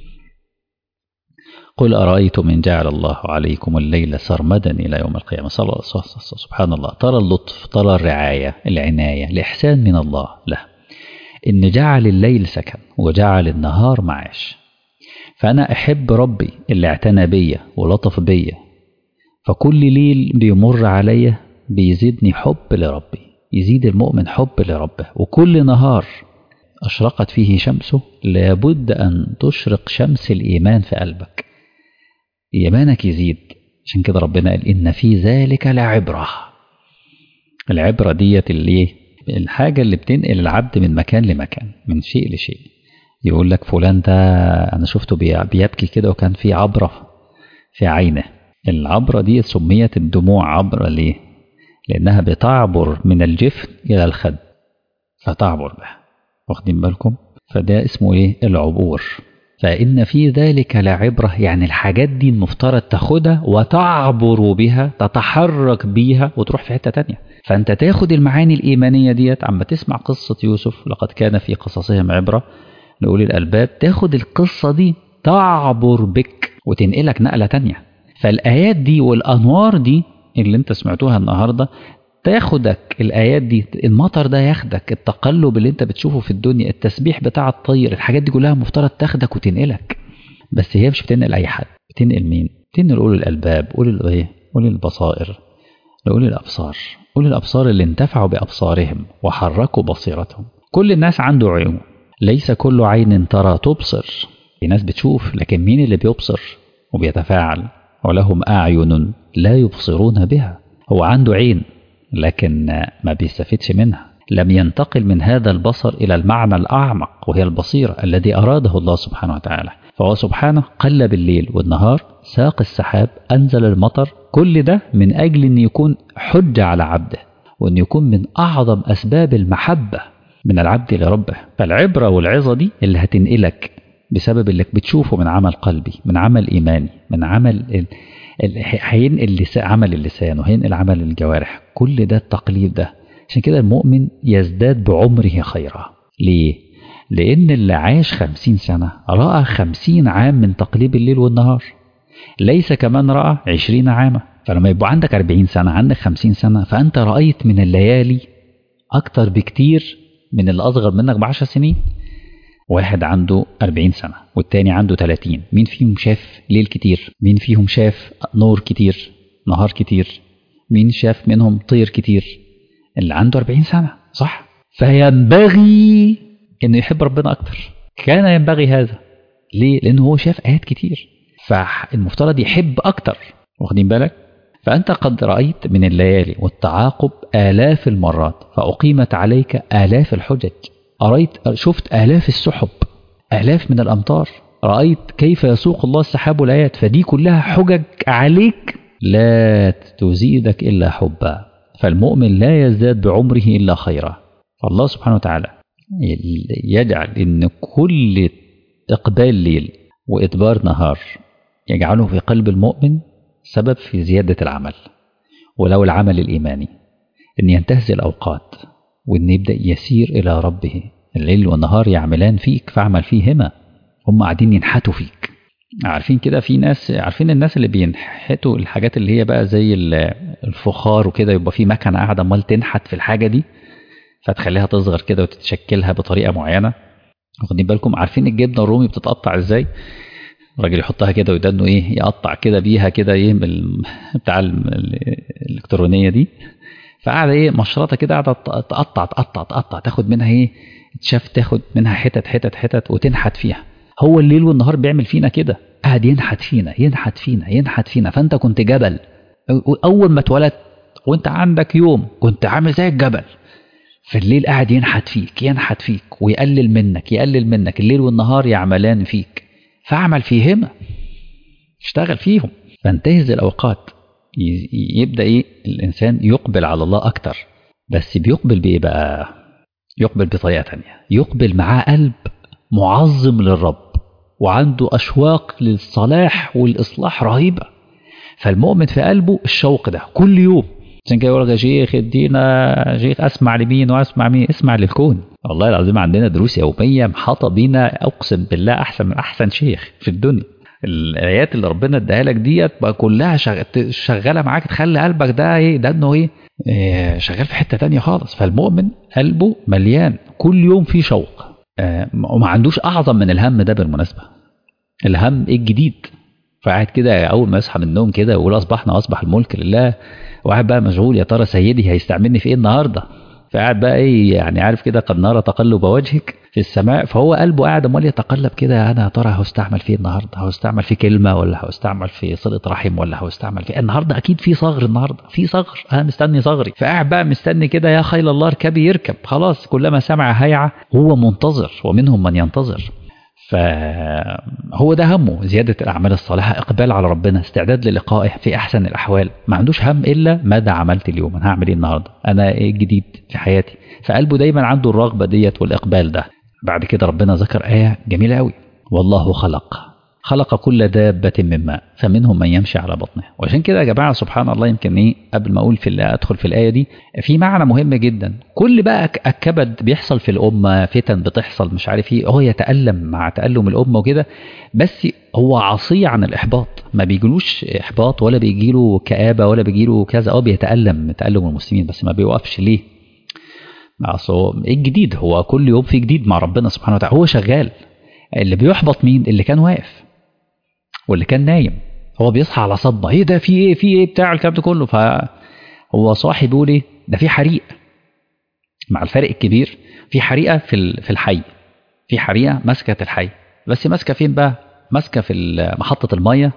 قل أرأيتم إن جعل الله عليكم الليل سرمدا إلى يوم القيامة سبحان الله ترى اللطف ترى الرعاية العناية الإحسان من الله له إن جعل الليل سكن وجعل النهار معاش فأنا أحب ربي اللي اعتنى بيا ولطف بيا فكل ليل بيمر عليا بيزيدني حب لربي يزيد المؤمن حب لربه وكل نهار أشرقت فيه شمسه لابد أن تشرق شمس الإيمان في قلبك إيمانك يزيد عشان كده ربنا قال إن في ذلك لعبرة العبرة ديت اللي الحاجة اللي بتنقل العبد من مكان لمكان من شيء لشيء يقول لك فلان ده أنا شفته بيبكي كده وكان في عبرة في عينه العبرة دي سميت الدموع عبرة ليه؟ لأنها بتعبر من الجفن إلى الخد فتعبر به واخدين بالكم؟ فده اسمه إيه؟ العبور فإن في ذلك لعبرة يعني الحاجات دي المفترض تاخدها وتعبر بها تتحرك بيها وتروح في حتة تانية فأنت تاخد المعاني الإيمانية ديت عما تسمع قصة يوسف لقد كان في قصصهم عبرة لأولي الألباب تاخد القصة دي تعبر بك وتنقلك نقلة تانية فالآيات دي والأنوار دي اللي انت سمعتوها النهاردة تاخدك الآيات دي المطر ده ياخدك التقلب اللي انت بتشوفه في الدنيا التسبيح بتاع الطير الحاجات دي كلها مفترض تاخدك وتنقلك بس هي مش بتنقل أي حد بتنقل مين؟ بتنقل أولي الألباب أولي الإيه؟ أولي البصائر لأولي الأبصار أولي الأبصار اللي انتفعوا بأبصارهم وحركوا بصيرتهم كل الناس عنده عيون ليس كل عين ترى تبصر في ناس بتشوف لكن مين اللي بيبصر وبيتفاعل ولهم أعين لا يبصرون بها هو عنده عين لكن ما بيستفيدش منها لم ينتقل من هذا البصر إلى المعنى الأعمق وهي البصيرة الذي أراده الله سبحانه وتعالى فهو سبحانه قلب الليل والنهار ساق السحاب أنزل المطر كل ده من أجل أن يكون حجة على عبده وأن يكون من أعظم أسباب المحبة من العبد لربه فالعبرة والعظة دي اللي هتنقلك بسبب اللي بتشوفه من عمل قلبي من عمل إيماني من عمل هينقل عمل اللسان وهينقل عمل الجوارح كل ده التقليد ده عشان كده المؤمن يزداد بعمره خيرا ليه؟ لأن اللي عاش خمسين سنة رأى خمسين عام من تقليب الليل والنهار ليس كمان رأى عشرين عاما فلما يبقى عندك أربعين سنة عندك خمسين سنة فأنت رأيت من الليالي أكتر بكتير من اللي أصغر منك بعشر سنين واحد عنده 40 سنة والتاني عنده 30 مين فيهم شاف ليل كتير مين فيهم شاف نور كتير نهار كتير مين شاف منهم طير كتير اللي عنده 40 سنة صح فينبغي انه يحب ربنا اكتر كان ينبغي هذا ليه لانه هو شاف ايات كتير فالمفترض يحب اكتر واخدين بالك فأنت قد رأيت من الليالي والتعاقب آلاف المرات فأقيمت عليك آلاف الحجج أريت شفت آلاف السحب آلاف من الأمطار رأيت كيف يسوق الله السحاب والآيات فدي كلها حجج عليك لا تزيدك إلا حبا فالمؤمن لا يزداد بعمره إلا خيرا فالله سبحانه وتعالى يجعل إن كل إقبال ليل وإدبار نهار يجعله في قلب المؤمن سبب في زيادة العمل ولو العمل الإيماني أن ينتهز الأوقات وأن يبدأ يسير إلى ربه الليل والنهار يعملان فيك فاعمل فيهما هم قاعدين ينحتوا فيك عارفين كده في ناس عارفين الناس اللي بينحتوا الحاجات اللي هي بقى زي الفخار وكده يبقى في مكنه قاعده امال تنحت في الحاجه دي فتخليها تصغر كده وتتشكلها بطريقه معينه واخدين بالكم عارفين الجبنه الرومي بتتقطع ازاي الراجل يحطها كده ويدانه ايه يقطع كده بيها كده ايه بتاع الالكترونيه دي فقاعده ايه مشرطه كده قاعده تقطع تقطع تقطع تاخد منها ايه تشاف تاخد منها حتت حتت حتت وتنحت فيها هو الليل والنهار بيعمل فينا كده قاعد ينحت فينا ينحت فينا ينحت فينا فانت كنت جبل اول ما اتولدت وانت عندك يوم كنت عامل زي الجبل في الليل قاعد ينحت فيك ينحت فيك ويقلل منك يقلل منك الليل والنهار يعملان فيك فاعمل فيهما اشتغل فيهم فانتهز الاوقات يبدا ايه الانسان يقبل على الله اكتر بس بيقبل بايه بقى يقبل بطريقه تانية يقبل معاه قلب معظم للرب وعنده اشواق للصلاح والاصلاح رهيبه فالمؤمن في قلبه الشوق ده كل يوم عشان كده يقول لك يا شيخ ادينا شيخ اسمع لمين واسمع مين اسمع للكون والله العظيم عندنا دروس يوميه محاطه بينا اقسم بالله احسن من احسن شيخ في الدنيا الايات اللي ربنا اداها لك ديت بقى كلها شغاله معاك تخلي قلبك ده ايه ده انه ايه, إيه شغال في حته تانية خالص فالمؤمن قلبه مليان كل يوم فيه شوق آه وما عندوش اعظم من الهم ده بالمناسبه الهم ايه الجديد فقاعد كده اول ما يصحى من النوم كده يقول اصبحنا واصبح الملك لله وقاعد بقى مشغول يا ترى سيدي هيستعملني في ايه النهارده فقاعد بقى ايه يعني عارف كده قد نرى تقلب وجهك في السماء فهو قلبه قاعد امال يتقلب كده انا يا ترى هستعمل في النهارده هستعمل في كلمه ولا هستعمل في صله رحم ولا هستعمل في النهارده اكيد في صغر النهارده في صغر انا مستني صغري فقاعد بقى مستني كده يا خيل الله اركبي يركب خلاص كلما سمع هيعه هو منتظر ومنهم من ينتظر فهو ده همه زيادة الأعمال الصالحة إقبال على ربنا استعداد للقائه في أحسن الأحوال ما عندوش هم إلا ماذا عملت اليوم أنا هعمل إيه النهاردة أنا إيه الجديد في حياتي فقلبه دايما عنده الرغبة ديت والإقبال ده بعد كده ربنا ذكر آية جميلة قوي والله خلق خلق كل دابة من ماء فمنهم من يمشي على بطنه وعشان كده يا جماعة سبحان الله يمكن ايه قبل ما اقول في الله ادخل في الآية دي في معنى مهم جدا كل بقى الكبد بيحصل في الأمة فتن بتحصل مش عارف ايه هو يتألم مع تألم الأمة وكده بس هو عصي عن الإحباط ما بيجيلوش إحباط ولا بيجيله كآبة ولا بيجيله كذا اه بيتألم تألم المسلمين بس ما بيوقفش ليه اصل ايه الجديد هو كل يوم في جديد مع ربنا سبحانه وتعالى هو شغال اللي بيحبط مين اللي كان واقف واللي كان نايم هو بيصحى على صدمه ايه ده في ايه في ايه بتاع الكلام ده كله فهو صاحي بيقول ايه ده في حريق مع الفرق الكبير في حريقه في في الحي في حريقه ماسكه الحي بس ماسكه فين بقى ماسكه في محطه الميه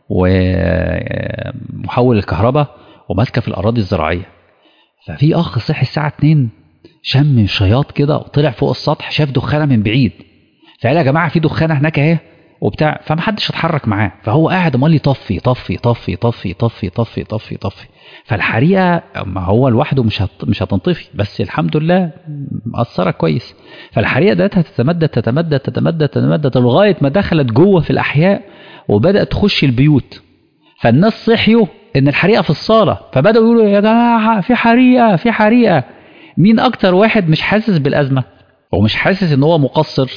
ومحول الكهرباء وماسكه في الاراضي الزراعيه ففي اخ صحي الساعه 2 شم شياط كده وطلع فوق السطح شاف دخانه من بعيد فقال يا جماعه في دخانه هناك اهي وبتاع فمحدش اتحرك معاه فهو قاعد امال يطفي يطفي يطفي يطفي يطفي يطفي يطفي يطفي فالحريقه ما هو لوحده مش هت مش هتنطفي بس الحمد لله مأثره كويس فالحريقه ديت هتتمدد تتمدد تتمدد تتمدد لغايه ما دخلت جوه في الاحياء وبدات تخش البيوت فالناس صحيوا ان الحريقه في الصاله فبداوا يقولوا يا جماعه في حريقه في حريقه مين اكتر واحد مش حاسس بالازمه ومش حاسس ان هو مقصر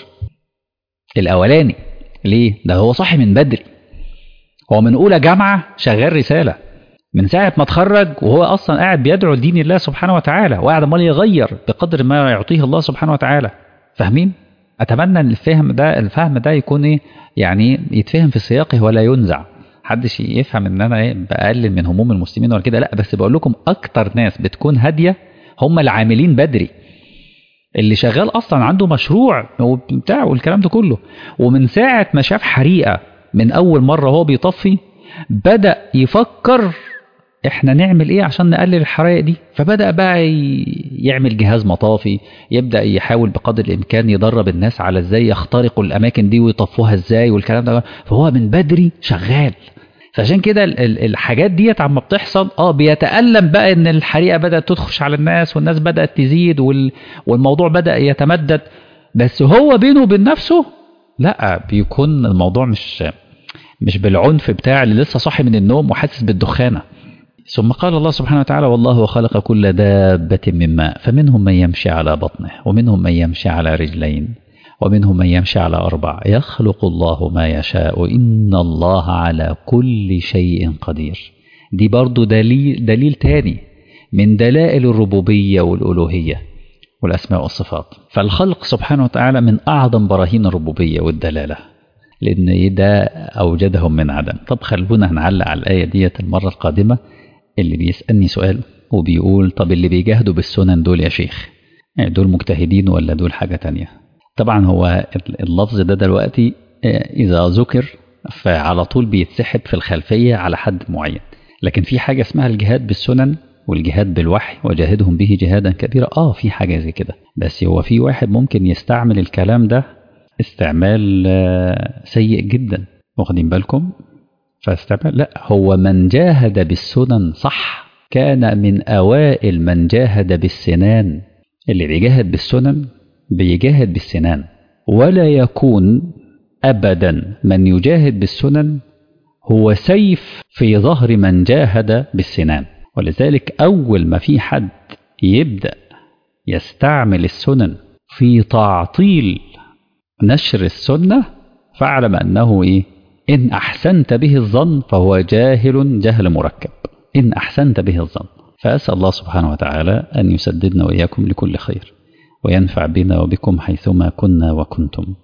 الاولاني ليه ده هو صاحي من بدري هو من اولى جامعه شغال رساله من ساعه ما اتخرج وهو اصلا قاعد بيدعو لدين الله سبحانه وتعالى وقاعد امال يغير بقدر ما يعطيه الله سبحانه وتعالى فاهمين اتمنى ان الفهم ده الفهم ده يكون ايه يعني يتفهم في سياقه ولا ينزع محدش يفهم ان انا ايه بقلل من هموم المسلمين ولا كده لا بس بقول لكم اكتر ناس بتكون هاديه هم العاملين بدري اللي شغال اصلا عنده مشروع وبتاع والكلام ده كله ومن ساعه ما شاف حريقه من اول مره هو بيطفي بدا يفكر احنا نعمل ايه عشان نقلل الحرائق دي فبدا بقى يعمل جهاز مطافي يبدا يحاول بقدر الامكان يدرب الناس على ازاي يخترقوا الاماكن دي ويطفوها ازاي والكلام ده فهو من بدري شغال فعشان كده الحاجات ديت عما بتحصل اه بيتألم بقى ان الحريقه بدأت تدخش على الناس والناس بدأت تزيد والموضوع بدأ يتمدد بس هو بينه وبين نفسه لا بيكون الموضوع مش مش بالعنف بتاع اللي لسه صاحي من النوم وحاسس بالدخانه ثم قال الله سبحانه وتعالى والله خلق كل دابة من ماء فمنهم من يمشي على بطنه ومنهم من يمشي على رجلين ومنهم من يمشي على أربع يخلق الله ما يشاء إن الله على كل شيء قدير دي برضو دليل, دليل تاني من دلائل الربوبية والألوهية والأسماء والصفات فالخلق سبحانه وتعالى من أعظم براهين الربوبية والدلالة لأن ده أوجدهم من عدم طب خلونا هنعلق على الآية ديت المرة القادمة اللي بيسألني سؤال وبيقول طب اللي بيجاهدوا بالسنن دول يا شيخ دول مجتهدين ولا دول حاجة تانية طبعا هو اللفظ ده دلوقتي إذا ذكر فعلى طول بيتسحب في الخلفية على حد معين لكن في حاجة اسمها الجهاد بالسنن والجهاد بالوحي وجاهدهم به جهادا كبيرا اه في حاجة زي كده بس هو في واحد ممكن يستعمل الكلام ده استعمال سيء جدا واخدين بالكم فاستعمل لا هو من جاهد بالسنن صح كان من أوائل من جاهد بالسنان اللي بيجاهد بالسنن بيجاهد بالسنان ولا يكون أبدا من يجاهد بالسنن هو سيف في ظهر من جاهد بالسنان ولذلك أول ما في حد يبدأ يستعمل السنن في تعطيل نشر السنة فاعلم أنه إيه إن أحسنت به الظن فهو جاهل جهل مركب إن أحسنت به الظن فأسأل الله سبحانه وتعالى أن يسددنا وإياكم لكل خير وينفع بنا وبكم حيثما كنا وكنتم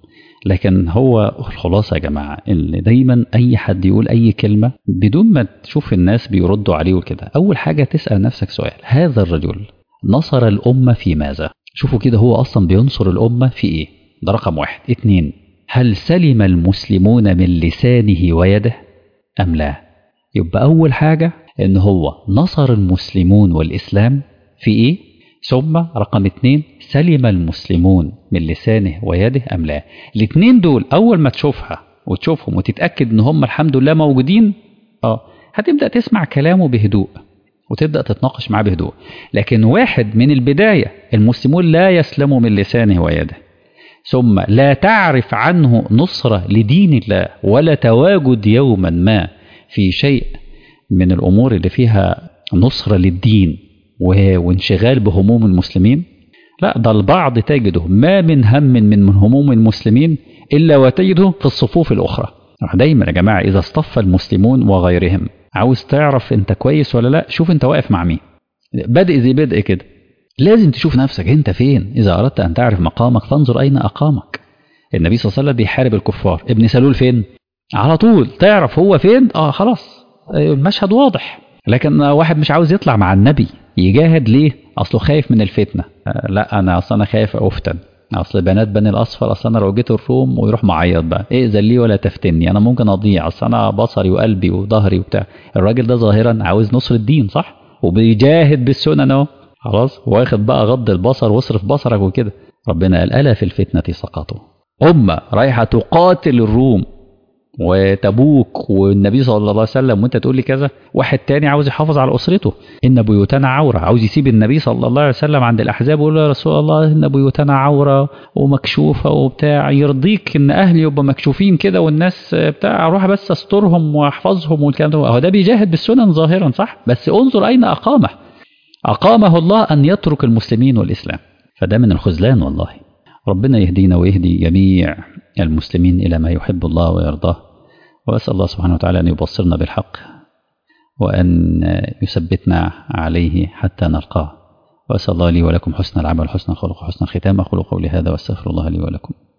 لكن هو الخلاصة يا جماعة إن دايما أي حد يقول أي كلمة بدون ما تشوف الناس بيردوا عليه وكده أول حاجة تسأل نفسك سؤال هذا الرجل نصر الأمة في ماذا شوفوا كده هو أصلا بينصر الأمة في إيه ده رقم واحد اتنين هل سلم المسلمون من لسانه ويده أم لا يبقى أول حاجة إن هو نصر المسلمون والإسلام في إيه ثم رقم اتنين سلم المسلمون من لسانه ويده أم لا الاتنين دول أول ما تشوفها وتشوفهم وتتأكد إن هم الحمد لله موجودين اه هتبدأ تسمع كلامه بهدوء وتبدأ تتناقش معاه بهدوء لكن واحد من البداية المسلمون لا يسلموا من لسانه ويده ثم لا تعرف عنه نصرة لدين الله ولا تواجد يوما ما في شيء من الأمور اللي فيها نصرة للدين وانشغال بهموم المسلمين لا ده البعض تجده ما من هم من هموم المسلمين إلا وتجده في الصفوف الأخرى دايما يا جماعة إذا اصطف المسلمون وغيرهم عاوز تعرف أنت كويس ولا لا شوف أنت واقف مع مين بدء زي بدء كده لازم تشوف نفسك أنت فين إذا أردت أن تعرف مقامك فانظر أين أقامك النبي صلى الله عليه وسلم بيحارب الكفار ابن سلول فين على طول تعرف هو فين اه خلاص المشهد واضح لكن واحد مش عاوز يطلع مع النبي يجاهد ليه اصله خايف من الفتنه آه لا انا اصل انا خايف افتن اصل بنات بني الاصفر اصل انا لو جيت الروم ويروح معيط بقى ائذن لي ولا تفتني انا ممكن اضيع اصل انا بصري وقلبي وظهري وبتاع الراجل ده ظاهرا عاوز نصر الدين صح وبيجاهد بالسنن اهو خلاص واخد بقى غض البصر واصرف بصرك وكده ربنا قال الا في الفتنه سقطوا امه رايحه تقاتل الروم وتبوك والنبي صلى الله عليه وسلم وانت تقول لي كذا واحد تاني عاوز يحافظ على اسرته ان بيوتنا عوره عاوز يسيب النبي صلى الله عليه وسلم عند الاحزاب ويقول يا رسول الله ان بيوتنا عوره ومكشوفه وبتاع يرضيك ان اهلي يبقى مكشوفين كده والناس بتاع اروح بس استرهم واحفظهم والكلام ده هو ده بيجاهد بالسنن ظاهرا صح بس انظر اين اقامه اقامه الله ان يترك المسلمين والاسلام فده من الخذلان والله ربنا يهدينا ويهدي جميع المسلمين إلى ما يحب الله ويرضاه وأسأل الله سبحانه وتعالى أن يبصرنا بالحق وأن يثبتنا عليه حتى نلقاه وأسأل الله لي ولكم حسن العمل حسن الخلق وحسن الختام أقول قولي هذا وأستغفر الله لي ولكم